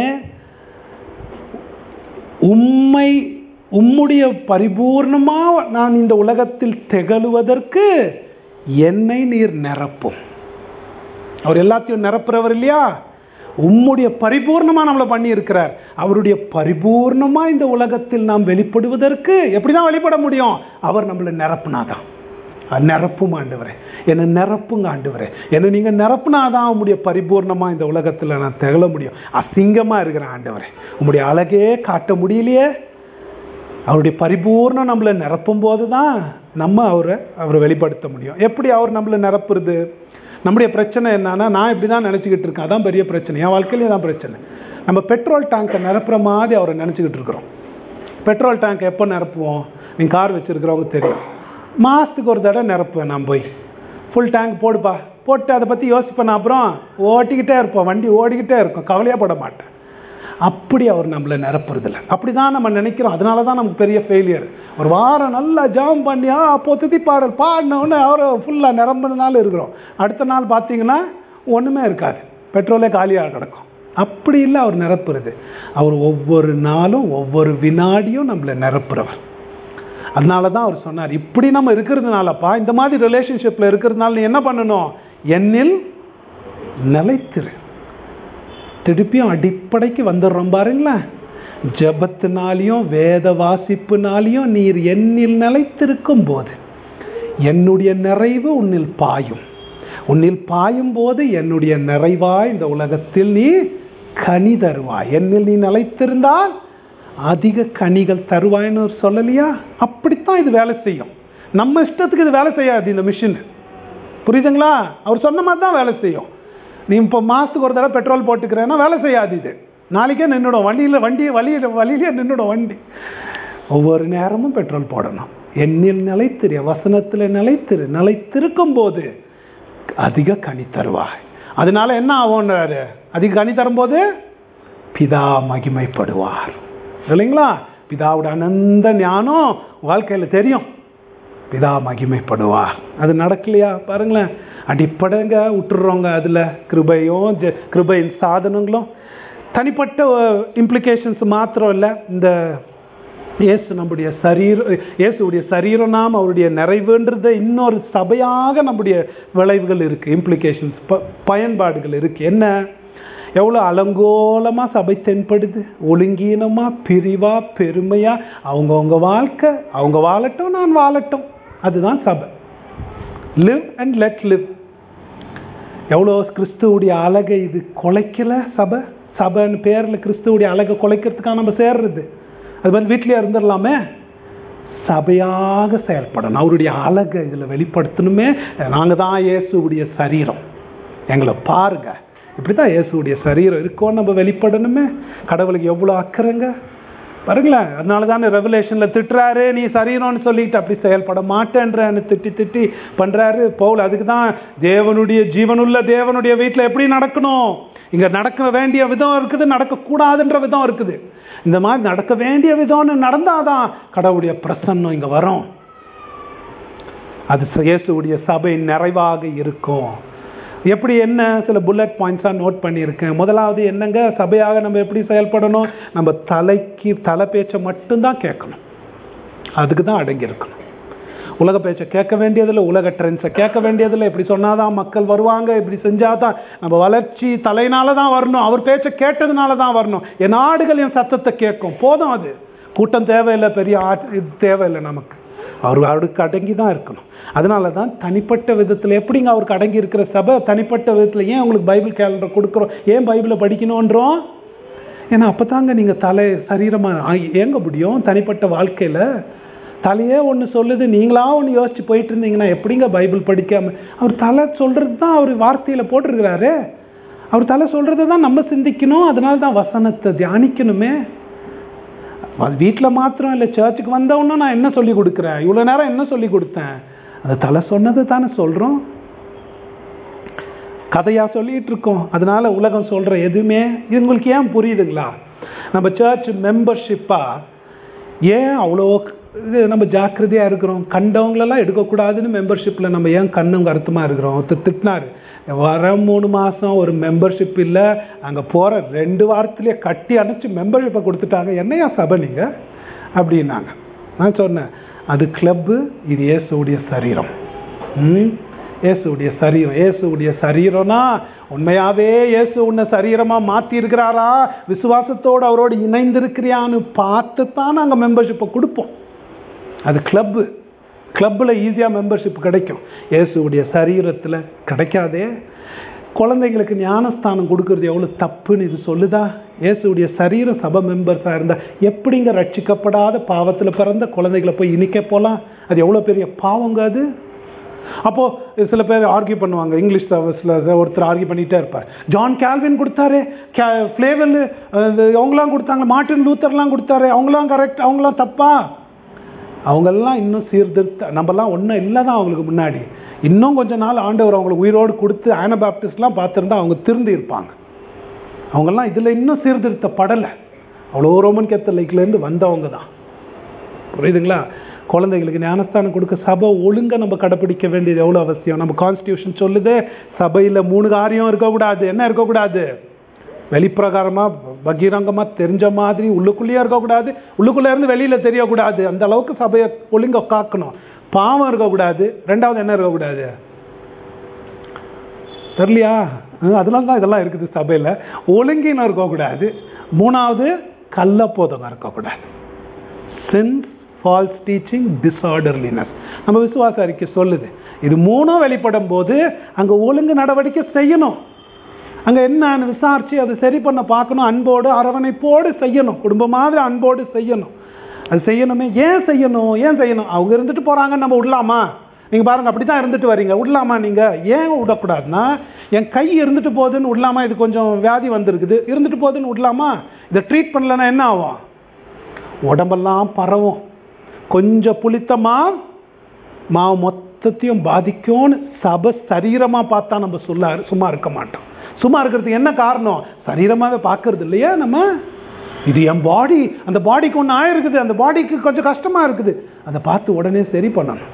உம்மை உம்முடைய பரிபூர்ணமா நான் இந்த உலகத்தில் திகழுவதற்கு என்னை நீர் நிரப்பும் அவர் எல்லாத்தையும் நிரப்புறவர் இல்லையா உம்முடைய பரிபூர்ணமா நம்மளை பண்ணி இருக்கிறார் அவருடைய பரிபூர்ணமா இந்த உலகத்தில் நாம் வெளிப்படுவதற்கு எப்படிதான் வெளிப்பட முடியும் அவர் நம்மளை நிரப்புனாதான் அது நிரப்பும் ஆண்டவரே என்னை நிரப்புங்க ஆண்டவரே என்னை நீங்க நிரப்புனாதான் உம்முடைய பரிபூர்ணமா இந்த உலகத்துல நான் திகழ முடியும் அசிங்கமா இருக்கிறேன் ஆண்டவரே உம்முடைய அழகே காட்ட முடியலையே அவருடைய பரிபூர்ணம் நம்மளை நிரப்பும் போது தான் நம்ம அவரை அவரை வெளிப்படுத்த முடியும் எப்படி அவர் நம்மளை நிரப்புறது நம்முடைய பிரச்சனை என்னன்னா நான் இப்படி தான் நினச்சிக்கிட்டு இருக்கேன் அதான் பெரிய பிரச்சனை என் வாழ்க்கையிலே தான் பிரச்சனை நம்ம பெட்ரோல் டேங்கை நிரப்புற மாதிரி அவரை நினச்சிக்கிட்டு இருக்கிறோம் பெட்ரோல் டேங்க் எப்போ நிரப்புவோம் நீங்கள் கார் வச்சுருக்கிறவங்க தெரியும் மாதத்துக்கு ஒரு தடவை நிரப்புவேன் நான் போய் ஃபுல் டேங்க் போடுப்பா போட்டு அதை பற்றி யோசிப்பேன் நான் அப்புறம் ஓட்டிக்கிட்டே இருப்போம் வண்டி ஓடிக்கிட்டே இருக்கும் கவலையாக பட மாட்டேன் அப்படி அவர் நம்மளை நிரப்புறதில்ல அப்படி தான் நம்ம நினைக்கிறோம் அதனால தான் நமக்கு பெரிய ஃபெயிலியர் ஒரு வாரம் நல்லா ஜாம் பண்ணி ஆ அப்போ துதி பாடல் பாடினோன்னு அவர் ஃபுல்லாக நிரம்பினாலும் இருக்கிறோம் அடுத்த நாள் பார்த்தீங்கன்னா ஒன்றுமே இருக்காது பெட்ரோலே காலியாக கிடக்கும் அப்படி இல்லை அவர் நிரப்புறது அவர் ஒவ்வொரு நாளும் ஒவ்வொரு வினாடியும் நம்மளை நிரப்புறவர் அதனால தான் அவர் சொன்னார் இப்படி நம்ம இருக்கிறதுனாலப்பா இந்த மாதிரி ரிலேஷன்ஷிப்பில் இருக்கிறதுனால நீ என்ன பண்ணணும் என்னில் நிலைத்திரு திருப்பியும் அடிப்படைக்கு வந்துடுறோம் பாருங்களேன் ஜபத்தினாலையும் வேத வாசிப்புனாலையும் நீர் என்னில் நிலைத்திருக்கும் போது என்னுடைய நிறைவு உன்னில் பாயும் உன்னில் பாயும் போது என்னுடைய நிறைவாய் இந்த உலகத்தில் நீ கனி தருவாய் என்னில் நீ நிலைத்திருந்தால் அதிக கனிகள் தருவாய்ன்னு அவர் சொல்லலையா அப்படித்தான் இது வேலை செய்யும் நம்ம இஷ்டத்துக்கு இது வேலை செய்யாது இந்த மிஷின் புரியுதுங்களா அவர் சொன்ன மாதிரி தான் வேலை செய்யும் நீ இப்போ மாதத்துக்கு ஒரு தடவை பெட்ரோல் போட்டுக்கிறேன்னா வேலை செய்யாது இது நாளைக்கே நின்றுடும் வண்டியில் வண்டி வழியில் வழியிலே நின்றுடும் வண்டி ஒவ்வொரு நேரமும் பெட்ரோல் போடணும் எண்ணில் நிலைத்திரு வசனத்தில் நிலைத்திரு நிலைத்திருக்கும் போது அதிக கனி தருவாய் அதனால என்ன ஆகும்ன்றாரு அதிக கனி தரும்போது பிதா மகிமைப்படுவார் இல்லைங்களா பிதாவோட அனந்த ஞானம் வாழ்க்கையில் தெரியும் பிதா மகிமைப்படுவார் அது நடக்கலையா பாருங்களேன் அடிப்படைங்க விட்டுடுறோங்க அதில் கிருபையும் ஜெ- கிருபையின் சாதனங்களும் தனிப்பட்ட இம்ப்ளிகேஷன்ஸ் மாத்திரம் இல்லை இந்த இயேசு நம்முடைய சரீரம் இயேசுடைய சரீரம் நாம் அவருடைய நிறைவுன்றத இன்னொரு சபையாக நம்முடைய விளைவுகள் இருக்குது இம்ப்ளிகேஷன்ஸ் ப பயன்பாடுகள் இருக்குது என்ன எவ்வளோ அலங்கோலமாக சபை தென்படுது ஒழுங்கீனமாக பிரிவாக பெருமையாக அவங்கவுங்க வாழ்க்கை அவங்க வாழட்டும் நான் வாழட்டும் அதுதான் சபை லிவ் அண்ட் லெட் லிவ் எவ்வளோ கிறிஸ்துவுடைய அழகை இது குலைக்கல சபை சபைன்னு பேரில் கிறிஸ்துவுடைய அழகை குலைக்கிறதுக்காக நம்ம சேர்றது அது வந்து வீட்டிலே இருந்துடலாமே சபையாக செயல்படணும் அவருடைய அழகை இதில் வெளிப்படுத்தணுமே நாங்கள் தான் இயேசுவுடைய சரீரம் எங்களை பாருங்க இப்படி தான் இயேசுவுடைய சரீரம் இருக்கோன்னு நம்ம வெளிப்படணுமே கடவுளுக்கு எவ்வளோ அக்கறைங்க பாருங்களேன் அதனால தானே ரெவலேஷனில் திட்டுறாரு நீ சரீரம்னு சொல்லிட்டு அப்படி செயல்பட மாட்டேன்றன்னு திட்டி திட்டி பண்ணுறாரு பவுல் அதுக்கு தான் தேவனுடைய ஜீவனுள்ள தேவனுடைய வீட்டில் எப்படி நடக்கணும் இங்கே நடக்க வேண்டிய விதம் இருக்குது நடக்கக்கூடாதுன்ற விதம் இருக்குது இந்த மாதிரி நடக்க வேண்டிய விதம்னு நடந்தாதான் கடவுளுடைய பிரசன்னம் இங்கே வரும் அது இயேசுவுடைய சபை நிறைவாக இருக்கும் எப்படி என்ன சில புல்லட் பாயிண்ட்ஸாக நோட் பண்ணியிருக்கேன் முதலாவது என்னங்க சபையாக நம்ம எப்படி செயல்படணும் நம்ம தலைக்கு தலை பேச்சை மட்டும்தான் கேட்கணும் அதுக்கு தான் அடங்கி இருக்கணும் உலக பேச்சை கேட்க வேண்டியதில்லை உலக ட்ரெண்ட்ஸை கேட்க வேண்டியதில்லை இப்படி சொன்னாதான் மக்கள் வருவாங்க இப்படி செஞ்சாதான் நம்ம வளர்ச்சி தலையினால தான் வரணும் அவர் பேச்சை கேட்டதுனால தான் வரணும் என் நாடுகள் என் சத்தத்தை கேட்கும் போதும் அது கூட்டம் தேவையில்லை பெரிய ஆட் இது தேவையில்லை நமக்கு அவர் அவருக்கு அடங்கி தான் இருக்கணும் அதனால தான் தனிப்பட்ட விதத்தில் எப்படிங்க அவருக்கு அடங்கி இருக்கிற சபை தனிப்பட்ட விதத்தில் ஏன் உங்களுக்கு பைபிள் கேலண்டர் கொடுக்குறோம் ஏன் பைபிளை படிக்கணுன்றோம் ஏன்னா அப்போ தாங்க நீங்கள் தலை சரீரமாக இயங்க முடியும் தனிப்பட்ட வாழ்க்கையில் தலையே ஒன்று சொல்லுது நீங்களா ஒன்று யோசிச்சு போயிட்டு இருந்தீங்கன்னா எப்படிங்க பைபிள் படிக்காம அவர் தலை சொல்கிறது தான் அவர் வார்த்தையில் போட்டிருக்கிறாரு அவர் தலை சொல்றதை தான் நம்ம சிந்திக்கணும் அதனால தான் வசனத்தை தியானிக்கணுமே அது வீட்டில் மாத்திரம் இல்லை சர்ச்சுக்கு வந்தவொன்னே நான் என்ன சொல்லி கொடுக்குறேன் இவ்வளோ நேரம் என்ன சொல்லி கொடுத்தேன் அது தலை சொன்னது தானே சொல்கிறோம் கதையாக சொல்லிட்டு இருக்கோம் அதனால உலகம் சொல்கிற எதுவுமே இது உங்களுக்கு ஏன் புரியுதுங்களா நம்ம சர்ச் மெம்பர்ஷிப்பாக ஏன் அவ்வளோ இது நம்ம ஜாக்கிரதையாக இருக்கிறோம் கண்டவங்களெல்லாம் எடுக்கக்கூடாதுன்னு மெம்பர்ஷிப்பில் நம்ம ஏன் கண்ணும் கருத்துமாக இருக்கிறோம் ஒருத்தர் திட்டினார் வர மூணு மாதம் ஒரு மெம்பர்ஷிப் இல்லை அங்கே போகிற ரெண்டு வாரத்துலேயே கட்டி அணைச்சி மெம்பர்ஷிப்பை கொடுத்துட்டாங்க என்னையா சபை நீங்கள் அப்படின்னாங்க நான் சொன்னேன் அது கிளப்பு இது இயேசுடைய சரீரம் ம் இயேசுடைய சரீரம் இயேசுடைய சரீரம்னா உண்மையாவே இயேசு உன்னை சரீரமா மாத்தி இருக்கிறாரா விசுவாசத்தோடு அவரோடு இணைந்திருக்கிறியான்னு பார்த்து தான் நாங்கள் மெம்பர்ஷிப்பை கொடுப்போம் அது கிளப்பு கிளப்பில் ஈஸியாக மெம்பர்ஷிப் கிடைக்கும் இயேசுடைய சரீரத்தில் கிடைக்காதே குழந்தைங்களுக்கு ஞானஸ்தானம் கொடுக்கறது எவ்வளோ தப்புன்னு இது சொல்லுதா இயேசுடைய சரீர சபை மெம்பர்ஸாக இருந்தால் எப்படிங்க ரட்சிக்கப்படாத பாவத்தில் பிறந்த குழந்தைகளை போய் இனிக்க போகலாம் அது எவ்வளோ பெரிய பாவங்க அது அப்போது சில பேர் ஆர்கியூ பண்ணுவாங்க இங்கிலீஷ் சர்வீஸில் ஒருத்தர் ஆர்கியூ பண்ணிகிட்டே இருப்பார் ஜான் கேல்வின் கொடுத்தாரு கே ஃப்ளேவல் அவங்களாம் கொடுத்தாங்க மார்ட்டின் லூத்தர்லாம் கொடுத்தாரு அவங்களாம் கரெக்ட் அவங்களாம் தப்பா அவங்கெல்லாம் இன்னும் சீர்திருத்த நம்மலாம் ஒன்றும் இல்லை தான் அவங்களுக்கு முன்னாடி இன்னும் கொஞ்ச நாள் ஆண்டவர் அவங்களுக்கு உயிரோடு கொடுத்து ஆனபாப்டிஸ்ட்லாம் பார்த்துருந்தா அவங்க திருந்தி இருப்பாங்க அவங்கெல்லாம் இதில் இன்னும் சீர்திருத்தப்படலை அவ்வளோ ரோமன் கேத்தலிக்லேருந்து வந்தவங்க தான் புரியுதுங்களா குழந்தைகளுக்கு ஞானஸ்தானம் கொடுக்க சபை ஒழுங்கா நம்ம கடைப்பிடிக்க வேண்டியது எவ்வளோ அவசியம் நம்ம கான்ஸ்டியூஷன் சொல்லுது சபையில் மூணு காரியம் இருக்கக்கூடாது என்ன இருக்கக்கூடாது வெளிப்பிரகாரமாக பகிரங்கமாக தெரிஞ்ச மாதிரி உள்ளுக்குள்ளேயே இருக்கக்கூடாது உள்ளுக்குள்ளே இருந்து வெளியில் தெரியக்கூடாது அந்த அளவுக்கு சபையை ஒழுங்க காக்கணும் பாவம் இருக்கக்கூடாது ரெண்டாவது என்ன இருக்கக்கூடாது தெரியலையா அதனால தான் இதெல்லாம் இருக்குது சபையில் ஒழுங்கினம் இருக்கக்கூடாது மூணாவது கள்ளப்போதகம் இருக்கக்கூடாது சென்ஸ் ஃபால்ஸ் டீச்சிங் டிஸார்டர்லினஸ் நம்ம விசுவாச அறிக்கை சொல்லுது இது மூணும் வெளிப்படும் போது அங்கே ஒழுங்கு நடவடிக்கை செய்யணும் அங்கே என்னன்னு விசாரித்து அதை சரி பண்ண பார்க்கணும் அன்போடு அரவணைப்போடு செய்யணும் குடும்பம் மாதிரி அன்போடு செய்யணும் அது செய்யணுமே ஏன் செய்யணும் ஏன் செய்யணும் அவங்க இருந்துட்டு போகிறாங்க நம்ம விடலாமா நீங்கள் பாருங்கள் அப்படி தான் இருந்துட்டு வரீங்க விடலாமா நீங்கள் ஏன் விடக்கூடாதுன்னா என் கை இருந்துட்டு போகுதுன்னு விடலாமா இது கொஞ்சம் வியாதி வந்திருக்குது இருந்துட்டு போகுதுன்னு விடலாமா இதை ட்ரீட் பண்ணலன்னா என்ன ஆகும் உடம்பெல்லாம் பரவும் கொஞ்சம் புளித்தமா மாவு மொத்தத்தையும் பாதிக்கும்னு சபை சரீரமாக பார்த்தா நம்ம சொல்ல சும்மா இருக்க மாட்டோம் சும்மா இருக்கிறதுக்கு என்ன காரணம் சரீரமாகவே பார்க்கறது இல்லையா நம்ம இது என் பாடி அந்த பாடிக்கு ஒன்று ஆயிருக்குது அந்த பாடிக்கு கொஞ்சம் கஷ்டமாக இருக்குது அதை பார்த்து உடனே சரி பண்ணணும்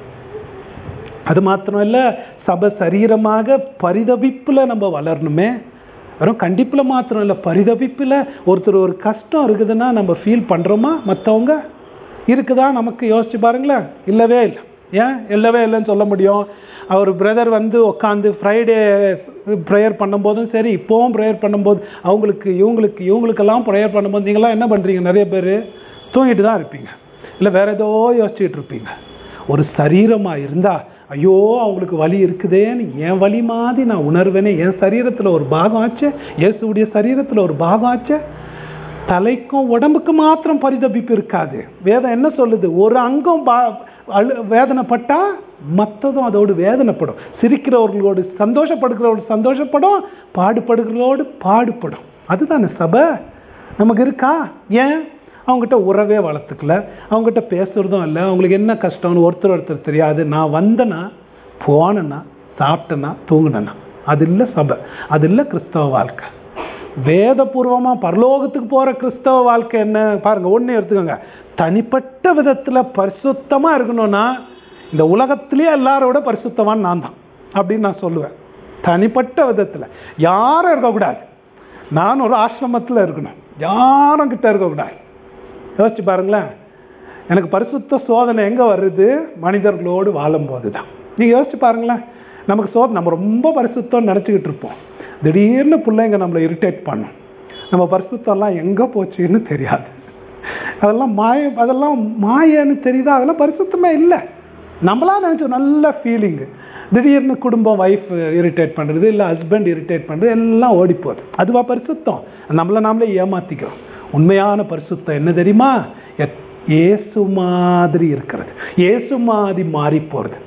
அது மாத்திரம் இல்லை சபை சரீரமாக பரிதவிப்பில் நம்ம வளரணுமே வெறும் கண்டிப்பில் மாத்திரம் இல்லை பரிதவிப்பில் ஒருத்தர் ஒரு கஷ்டம் இருக்குதுன்னா நம்ம ஃபீல் பண்ணுறோமா மற்றவங்க இருக்குதா நமக்கு யோசிச்சு பாருங்களேன் இல்லவே இல்லை ஏன் இல்லவே இல்லைன்னு சொல்ல முடியும் அவர் பிரதர் வந்து உட்காந்து ஃப்ரைடே ப்ரேயர் பண்ணும்போதும் சரி இப்போவும் ப்ரேயர் பண்ணும்போது அவங்களுக்கு இவங்களுக்கு இவங்களுக்கெல்லாம் ப்ரேயர் பண்ணும்போது நீங்களாம் என்ன பண்ணுறீங்க நிறைய பேர் தூங்கிட்டு தான் இருப்பீங்க இல்லை வேற ஏதோ யோசிச்சுட்டு இருப்பீங்க ஒரு சரீரமாக இருந்தால் ஐயோ அவங்களுக்கு வலி இருக்குதேன்னு என் வலி மாதிரி நான் உணர்வேனே என் சரீரத்தில் ஒரு பாகம் ஆச்சு இயேசுடைய சரீரத்தில் ஒரு பாகம் ஆச்சு தலைக்கும் உடம்புக்கு மாத்திரம் பரிதபிப்பு இருக்காது வேதம் என்ன சொல்லுது ஒரு அங்கம் பா அழு வேதனைப்பட்டா மற்றதும் அதோடு வேதனைப்படும் சிரிக்கிறவர்களோடு சந்தோஷப்படுகிறவரோடு சந்தோஷப்படும் பாடுபடுகிறவரோடு பாடுபடும் அதுதானே சபை நமக்கு இருக்கா ஏன் அவங்ககிட்ட உறவே வளர்த்துக்கல அவங்ககிட்ட பேசுறதும் இல்லை அவங்களுக்கு என்ன கஷ்டம்னு ஒருத்தர் ஒருத்தர் தெரியாது நான் வந்தேன்னா போனேன்னா சாப்பிட்டேன்னா தூங்கினேன்னா அது இல்லை சபை அது இல்லை கிறிஸ்தவ வாழ்க்கை வேதபூர்வமாக பரலோகத்துக்கு போகிற கிறிஸ்தவ வாழ்க்கை என்ன பாருங்க ஒன்று எடுத்துக்கோங்க தனிப்பட்ட விதத்தில் பரிசுத்தமாக இருக்கணும்னா இந்த உலகத்திலேயே எல்லாரோட பரிசுத்தவான் நான் தான் அப்படின்னு நான் சொல்லுவேன் தனிப்பட்ட விதத்தில் யாரும் இருக்கக்கூடாது நான் ஒரு ஆசிரமத்தில் இருக்கணும் யாரும் கிட்ட இருக்கக்கூடாது யோசிச்சு பாருங்களேன் எனக்கு பரிசுத்த சோதனை எங்கே வருது மனிதர்களோடு வாழும்போது தான் நீங்கள் யோசிச்சு பாருங்களேன் நமக்கு சோதனை நம்ம ரொம்ப பரிசுத்தம்னு நினச்சிக்கிட்டு இருப்போம் திடீர்னு பிள்ளைங்க நம்மளை இரிட்டேட் பண்ணும் நம்ம பரிசுத்தம்லாம் எங்கே போச்சுன்னு தெரியாது அதெல்லாம் மாய அதெல்லாம் மாயன்னு தெரியுதா அதெல்லாம் பரிசுத்தமே இல்லை நம்மளா நினச்சோம் நல்ல ஃபீலிங்கு திடீர்னு குடும்பம் ஒய்ஃப் இரிட்டேட் பண்ணுறது இல்லை ஹஸ்பண்ட் இரிட்டேட் பண்ணுறது எல்லாம் ஓடி போகுது அதுவா பரிசுத்தம் நம்மளை நாமளே ஏமாத்திக்கிறோம் உண்மையான பரிசுத்தம் என்ன தெரியுமா இயேசு மாதிரி இருக்கிறது இயேசு மாதிரி மாறி போகிறது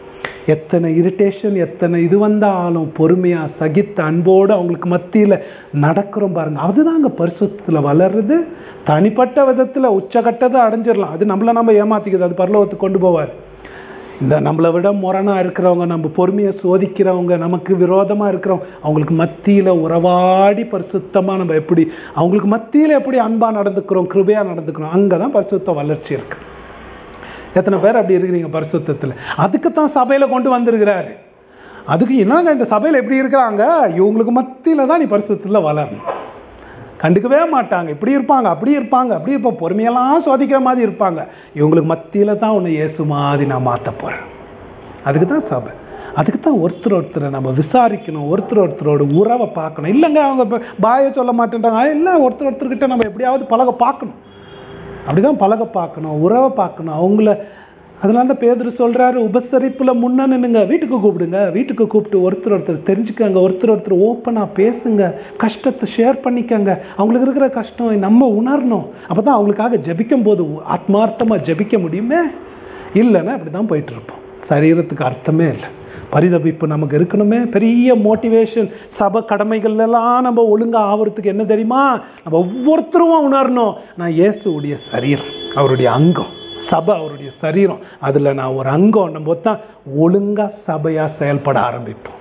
எத்தனை இரிட்டேஷன் எத்தனை இது வந்தாலும் பொறுமையா சகித்த அன்போடு அவங்களுக்கு மத்தியில நடக்கிறோம் பாருங்க அதுதாங்க பரிசுத்துல வளருது தனிப்பட்ட விதத்துல உச்சகட்டத்தை அடைஞ்சிடலாம் அது நம்மள நம்ம ஏமாத்திக்குது அது பரலோகத்துக்கு கொண்டு போவார் இந்த நம்மளை விட முரணா இருக்கிறவங்க நம்ம பொறுமையை சோதிக்கிறவங்க நமக்கு விரோதமா இருக்கிறவங்க அவங்களுக்கு மத்தியில உறவாடி பரிசுத்தமா நம்ம எப்படி அவங்களுக்கு மத்தியில எப்படி அன்பா நடந்துக்கிறோம் கிருபையா நடந்துக்கிறோம் அங்கதான் பரிசுத்த வளர்ச்சி இருக்கு எத்தனை பேர் அப்படி இருக்கிறீங்க பரிசுத்தத்துல அதுக்கு தான் சபையில கொண்டு வந்திருக்கிறாரு அதுக்கு என்னங்க இந்த சபையில எப்படி இருக்கிறாங்க இவங்களுக்கு மத்தியில தான் நீ பரிசுத்தத்துல வளரணும் கண்டுக்கவே மாட்டாங்க இப்படி இருப்பாங்க அப்படி இருப்பாங்க அப்படி இருப்போம் பொறுமையெல்லாம் சோதிக்கிற மாதிரி இருப்பாங்க இவங்களுக்கு மத்தியில தான் உன்னை இயேசு மாதிரி நான் மாத்த போறேன் அதுக்கு தான் சபை அதுக்கு தான் ஒருத்தர் ஒருத்தரை நம்ம விசாரிக்கணும் ஒருத்தர் ஒருத்தரோட உறவை பார்க்கணும் இல்லைங்க அவங்க இப்ப பாயை சொல்ல மாட்டேன்றாங்க இல்லை ஒருத்தர் ஒருத்தர்கிட்ட நம்ம எப்படியாவது பழக பார்க்கணும் அப்படிதான் பழக பார்க்கணும் உறவை பார்க்கணும் அவங்கள அதனால தான் பேதர் சொல்றாரு உபசரிப்புல முன்ன நின்னுங்க வீட்டுக்கு கூப்பிடுங்க வீட்டுக்கு கூப்பிட்டு ஒருத்தர் ஒருத்தர் தெரிஞ்சுக்கங்க ஒருத்தர் ஒருத்தர் ஓப்பனா பேசுங்க கஷ்டத்தை ஷேர் பண்ணிக்கங்க அவங்களுக்கு இருக்கிற கஷ்டம் நம்ம உணரணும் அப்பதான் அவங்களுக்காக ஜெபிக்கும் போது ஆத்மார்த்தமா ஜெபிக்க முடியுமே இல்லைன்னா அப்படிதான் போயிட்டு இருப்போம் சரீரத்துக்கு அர்த்தமே இல்லை பரிதபிப்பு நமக்கு இருக்கணுமே பெரிய மோட்டிவேஷன் சபை கடமைகள் எல்லாம் நம்ம ஒழுங்கா ஆவறதுக்கு என்ன தெரியுமா நம்ம ஒவ்வொருத்தரும் உணரணும் நான் இயேசுடைய சரீரம் அவருடைய அங்கம் சபை அவருடைய சரீரம் அதுல நான் ஒரு அங்கம் நம்ம தான் ஒழுங்கா சபையா செயல்பட ஆரம்பிப்போம்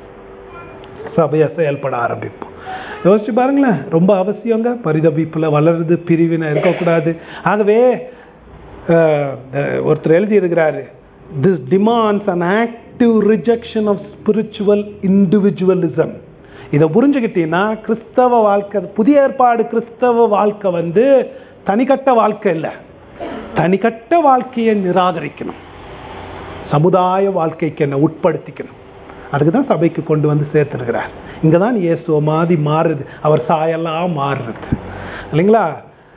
சபையா செயல்பட ஆரம்பிப்போம் யோசிச்சு பாருங்களேன் ரொம்ப அவசியங்க பரிதபிப்புல வளருது பிரிவினை இருக்கக்கூடாது ஆகவே அஹ், அஹ், ஒருத்தர் எழுதி இருக்கிறாரு this demands an active rejection of spiritual individualism இதை புரிஞ்சுக்கிட்டீங்கன்னா கிறிஸ்தவ வாழ்க்கை புதிய ஏற்பாடு கிறிஸ்தவ வாழ்க்கை வந்து தனிக்கட்ட வாழ்க்கை இல்லை தனிக்கட்ட வாழ்க்கையை நிராகரிக்கணும் சமுதாய வாழ்க்கைக்கு என்ன உட்படுத்திக்கணும் அதுக்கு தான் சபைக்கு கொண்டு வந்து சேர்த்துருக்கிறார் இங்கே தான் இயேசுவ மாதிரி மாறுது அவர் சாயெல்லாம் மாறுறது இல்லைங்களா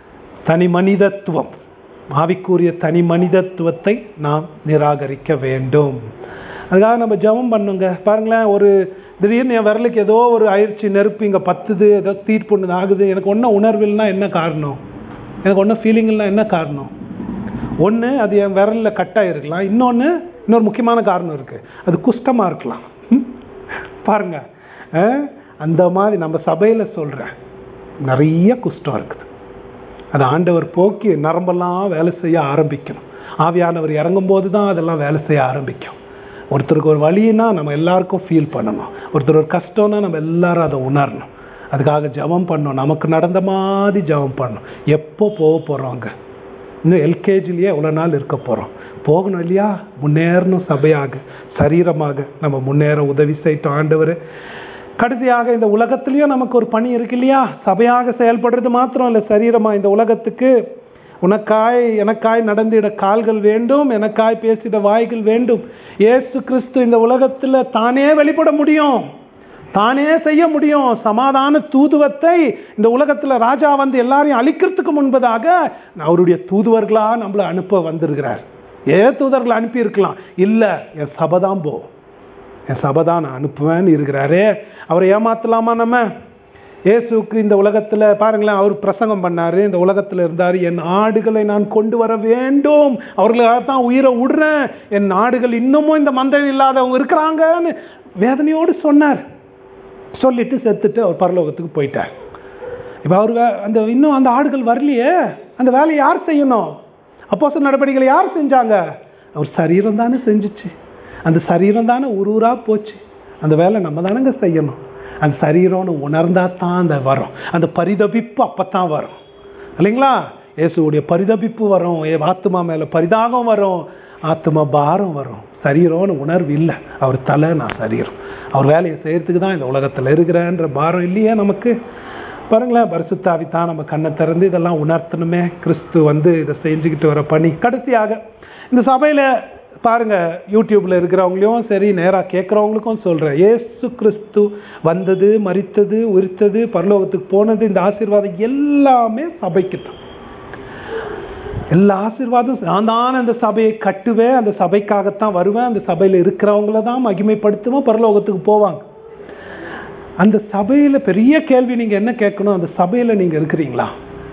தனி மனிதத்துவம் ஆவிக்குரிய தனி மனிதத்துவத்தை நாம் நிராகரிக்க வேண்டும் அதுக்காக நம்ம ஜெபம் பண்ணுங்க பாருங்களேன் ஒரு திடீர்னு என் விரலுக்கு ஏதோ ஒரு ஆயிடுச்சு நெருப்பு இங்கே பத்துது ஏதோ தீர்ப்பு ஒன்று ஆகுது எனக்கு ஒன்றும் உணர்வில்னா என்ன காரணம் எனக்கு ஒன்றும் ஃபீலிங்லாம் என்ன காரணம் ஒன்று அது என் விரலில் கட்டாக இருக்கலாம் இன்னொன்று இன்னொரு முக்கியமான காரணம் இருக்குது அது குஷ்டமாக இருக்கலாம் ம்? பாருங்க அஹ், அந்த மாதிரி நம்ம சபையில் சொல்கிறேன் நிறைய குஷ்டம் இருக்குது அது ஆண்டவர் போக்கி நரம்பெல்லாம் வேலை செய்ய ஆரம்பிக்கணும் ஆவியானவர் இறங்கும்போது தான் அதெல்லாம் வேலை செய்ய ஆரம்பிக்கும் ஒருத்தருக்கு ஒரு வழின்னா நம்ம எல்லாருக்கும் ஃபீல் பண்ணணும் ஒருத்தர் ஒரு கஷ்டம்னா நம்ம எல்லாரும் அதை உணரணும் அதுக்காக ஜெபம் பண்ணணும் நமக்கு நடந்த மாதிரி ஜெபம் பண்ணணும் எப்போ போக போகிறோம் அங்கே இன்னும் எல்கேஜிலேயே எவ்வளோ நாள் இருக்க போகிறோம் போகணும் இல்லையா முன்னேறணும் சபையாக சரீரமாக நம்ம முன்னேற உதவி செய்யட்டும் ஆண்டவர் கடைசியாக இந்த உலகத்திலையும் நமக்கு ஒரு பணி இருக்கு இல்லையா சபையாக செயல்படுறது மாத்திரம் இல்லை சரீரமா இந்த உலகத்துக்கு உனக்காய் எனக்காய் நடந்திட கால்கள் வேண்டும் எனக்காய் பேசிட வாய்கள் வேண்டும் இயேசு கிறிஸ்து இந்த உலகத்துல தானே வெளிப்பட முடியும் தானே செய்ய முடியும் சமாதான தூதுவத்தை இந்த உலகத்துல ராஜா வந்து எல்லாரையும் அழிக்கிறதுக்கு முன்பதாக அவருடைய தூதுவர்களா நம்மளை அனுப்ப வந்திருக்கிறார் ஏ தூதர்களை அனுப்பி இருக்கலாம் இல்ல என் சபை தான் போ என் சபை தான் நான் அனுப்புவேன்னு இருக்கிறாரே அவரை ஏமாத்தலாமா நம்ம இயேசுக்கு இந்த உலகத்துல பாருங்களேன் அவர் பிரசங்கம் பண்ணாரு இந்த உலகத்துல இருந்தாரு என் ஆடுகளை நான் கொண்டு வர வேண்டும் அவர்களுக்காக தான் உயிரை விடுறேன் என் ஆடுகள் இன்னமும் இந்த மந்தையில் இல்லாதவங்க இருக்கிறாங்கன்னு வேதனையோடு சொன்னார் சொல்லிட்டு செத்துட்டு அவர் பரலோகத்துக்கு போயிட்டார் இப்போ அவர் வே- அந்த இன்னும் அந்த ஆடுகள் வரலையே அந்த வேலையை யார் செய்யணும் அப்போஸ் நடவடிக்கைகளை யார் செஞ்சாங்க அவர் சரீரம் தானே செஞ்சுச்சு அந்த சரீரம் தானே ஒரு ஊரா போச்சு அந்த வேலை நம்ம தானங்க செய்யணும் அந்த சரீரம்னு உணர்ந்தா தான் அந்த வரும் அந்த பரிதபிப்பு அப்பதான் வரும் இல்லைங்களா இயேசுடைய பரிதபிப்பு வரும் ஏ ஆத்மா மேல பரிதாகம் வரும் ஆத்மா பாரம் வரும் சரீரம்னு உணர்வு இல்லை அவர் தலை நான் சரீரம் அவர் வேலையை செய்யறதுக்கு தான் இந்த உலகத்துல இருக்கிறேன்ற பாரம் இல்லையே நமக்கு பாருங்களேன் பரிசுத்தாவி தான் நம்ம கண்ணை திறந்து இதெல்லாம் உணர்த்தணுமே கிறிஸ்து வந்து இதை செஞ்சுக்கிட்டு வர பணி கடைசியாக இந்த சபையில பாருங்க யூடியூப்ல இருக்கிறவங்களையும் சரி நேரா கேட்குறவங்களுக்கும் சொல்றேன் ஏசு கிறிஸ்து வந்தது மரித்தது உரித்தது பரலோகத்துக்கு போனது இந்த ஆசீர்வாதம் எல்லாமே சபைக்கு தான் எல்லா ஆசீர்வாதம் நான் தான் அந்த சபையை கட்டுவேன் அந்த சபைக்காகத்தான் வருவேன் அந்த சபையில இருக்கிறவங்கள தான் மகிமைப்படுத்துவேன் பரலோகத்துக்கு போவாங்க அந்த சபையில பெரிய கேள்வி நீங்க என்ன கேட்கணும் அந்த சபையில நீங்க இருக்கிறீங்களா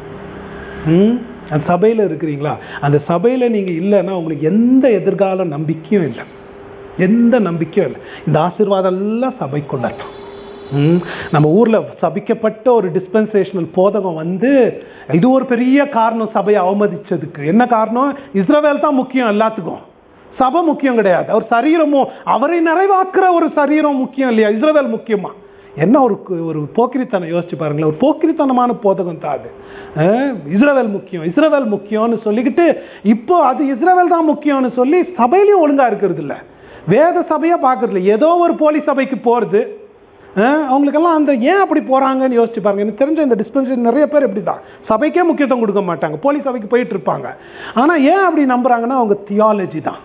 ம் அந்த சபையில இருக்கிறீங்களா அந்த சபையில நீங்க இல்லைன்னா உங்களுக்கு எந்த எதிர்கால நம்பிக்கையும் இல்லை எந்த நம்பிக்கையும் இல்லை இந்த ஆசீர்வாதம் எல்லாம் சபைக்குள்ள தான் ம், நம்ம ஊர்ல சபிக்கப்பட்ட ஒரு டிஸ்பென்சேஷனல் போதகம் வந்து இது ஒரு பெரிய காரணம் சபையை அவமதிச்சதுக்கு என்ன காரணம் இஸ்ரவேல் தான் முக்கியம் எல்லாத்துக்கும் சபை முக்கியம் கிடையாது அவர் சரீரமும் அவரை நிறைவாக்குற ஒரு சரீரம் முக்கியம் இல்லையா இஸ்ரவேல் முக்கியமா என்ன ஒரு கு- ஒரு போக்கிரித்தனம் யோசிச்சு பாருங்களேன் ஒரு போக்கிரித்தனமான போதகம் தான் அது அஹ், இஸ்ரவேல் முக்கியம் இஸ்ரவேல் முக்கியம்னு சொல்லிக்கிட்டு இப்போ அது இஸ்ரவேல் தான் முக்கியம்னு சொல்லி சபையிலையும் ஒழுங்கா இருக்கிறது இல்ல வேத சபையா பார்க்கறது இல்ல ஏதோ ஒரு போலி சபைக்கு போறது அஹ், அவங்களுக்கெல்லாம் அந்த ஏன் அப்படி போறாங்கன்னு யோசிச்சு பாருங்க எனக்கு தெரிஞ்ச இந்த டிஸ்பென்சரி நிறைய பேர் இப்படி தான் சபைக்கே முக்கியத்துவம் கொடுக்க மாட்டாங்க போலி சபைக்கு போயிட்டு இருப்பாங்க ஆனா ஏன் அப்படி நம்புறாங்கன்னா அவங்க தியாலஜி தான்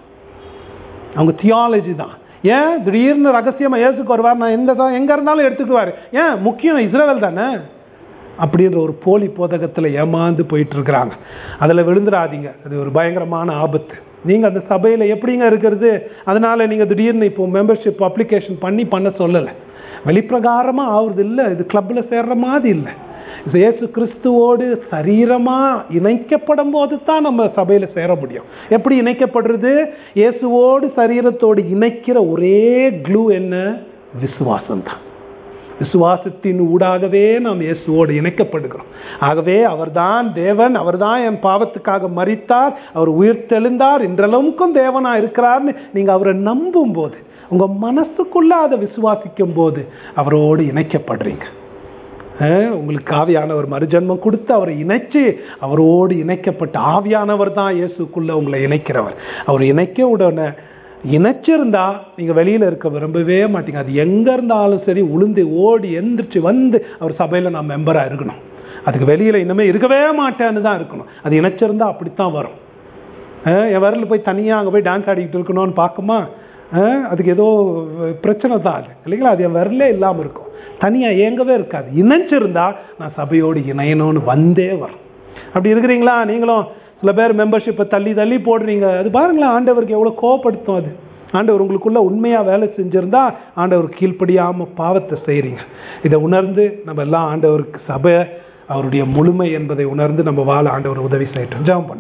அவங்க தியாலஜி தான் ஏன் திடீர்னு ரகசியமா இயேசுக்கு வருவார் நான் எந்த சா- எங்க இருந்தாலும் எடுத்துக்குவார் ஏன் முக்கியம் இஸ்ரவேல் தானே அப்படின்ற ஒரு போலி போதகத்துல ஏமாந்து போயிட்டு இருக்கிறாங்க அதுல விழுந்துடாதீங்க அது ஒரு பயங்கரமான ஆபத்து நீங்க அந்த சபையில எப்படிங்க இருக்கிறது அதனால நீங்க திடீர்னு இப்போ மெம்பர்ஷிப் அப்ளிகேஷன் பண்ணி பண்ண சொல்லலை வெளிப்பிரகாரமா ஆகுறது இல்லை இது கிளப்ல சேர்ற மாதிரி இல்லை இது இயேசு கிறிஸ்துவோடு சரீரமா இணைக்கப்படும் போது தான் நம்ம சபையில சேர முடியும் எப்படி இணைக்கப்படுறது இயேசுவோடு சரீரத்தோடு இணைக்கிற ஒரே க்ளூ என்ன விசுவாசம் தான் விசுவாசத்தின் ஊடாகவே நாம் இயேசுவோடு இணைக்கப்படுகிறோம் ஆகவே அவர்தான் தேவன் அவர்தான் என் பாவத்துக்காக மரித்தார் அவர் உயிர் தெளிந்தார் இன்றளவுக்கும் தேவனா இருக்கிறார்னு நீங்க அவரை நம்பும் போது உங்க மனசுக்குள்ள அதை விசுவாசிக்கும் போது அவரோடு இணைக்கப்படுறீங்க அஹ் உங்களுக்கு ஆவியானவர் மறுஜன்மம் கொடுத்து அவரை இணைச்சு அவரோடு இணைக்கப்பட்ட ஆவியானவர் தான் இயேசுக்குள்ள உங்களை இணைக்கிறவர் அவர் இணைக்க உடனே இணைச்சிருந்தா நீங்க வெளியில இருக்க விரும்பவே மாட்டீங்க அது எங்க இருந்தாலும் சரி உளுந்து ஓடி எந்திரிச்சு வந்து அவர் சபையில நான் மெம்பரா இருக்கணும் அதுக்கு வெளியில இன்னமே இருக்கவே மாட்டேன்னு தான் இருக்கணும் அது இணைச்சிருந்தா அப்படித்தான் வரும் அஹ் என் வரல போய் தனியா அங்க போய் டான்ஸ் ஆடிக்கிட்டு இருக்கணும்னு பார்க்குமா அஹ் அதுக்கு ஏதோ பிரச்சனை தான் அது இல்லைங்களா அது என் வரலே இல்லாம இருக்கும் தனியா ஏங்கவே இருக்காது இணைஞ்சிருந்தா நான் சபையோடு இணையணும்னு வந்தே வரும் அப்படி இருக்கிறீங்களா நீங்களும் சில பேர் மெம்பர்ஷிப்பை தள்ளி தள்ளி போடுறீங்க அது பாருங்களேன் ஆண்டவருக்கு எவ்வளோ கோவப்படுத்தும் அது ஆண்டவர் உங்களுக்குள்ள உண்மையா வேலை செஞ்சிருந்தா ஆண்டவர் கீழ்ப்படியாம பாவத்தை செய்றீங்க இதை உணர்ந்து நம்ம எல்லாம் ஆண்டவருக்கு சபை அவருடைய முழுமை என்பதை உணர்ந்து நம்ம வாழ ஆண்டவர் உதவி செய்யட்டும் ஜெபம் பண்ணுங்க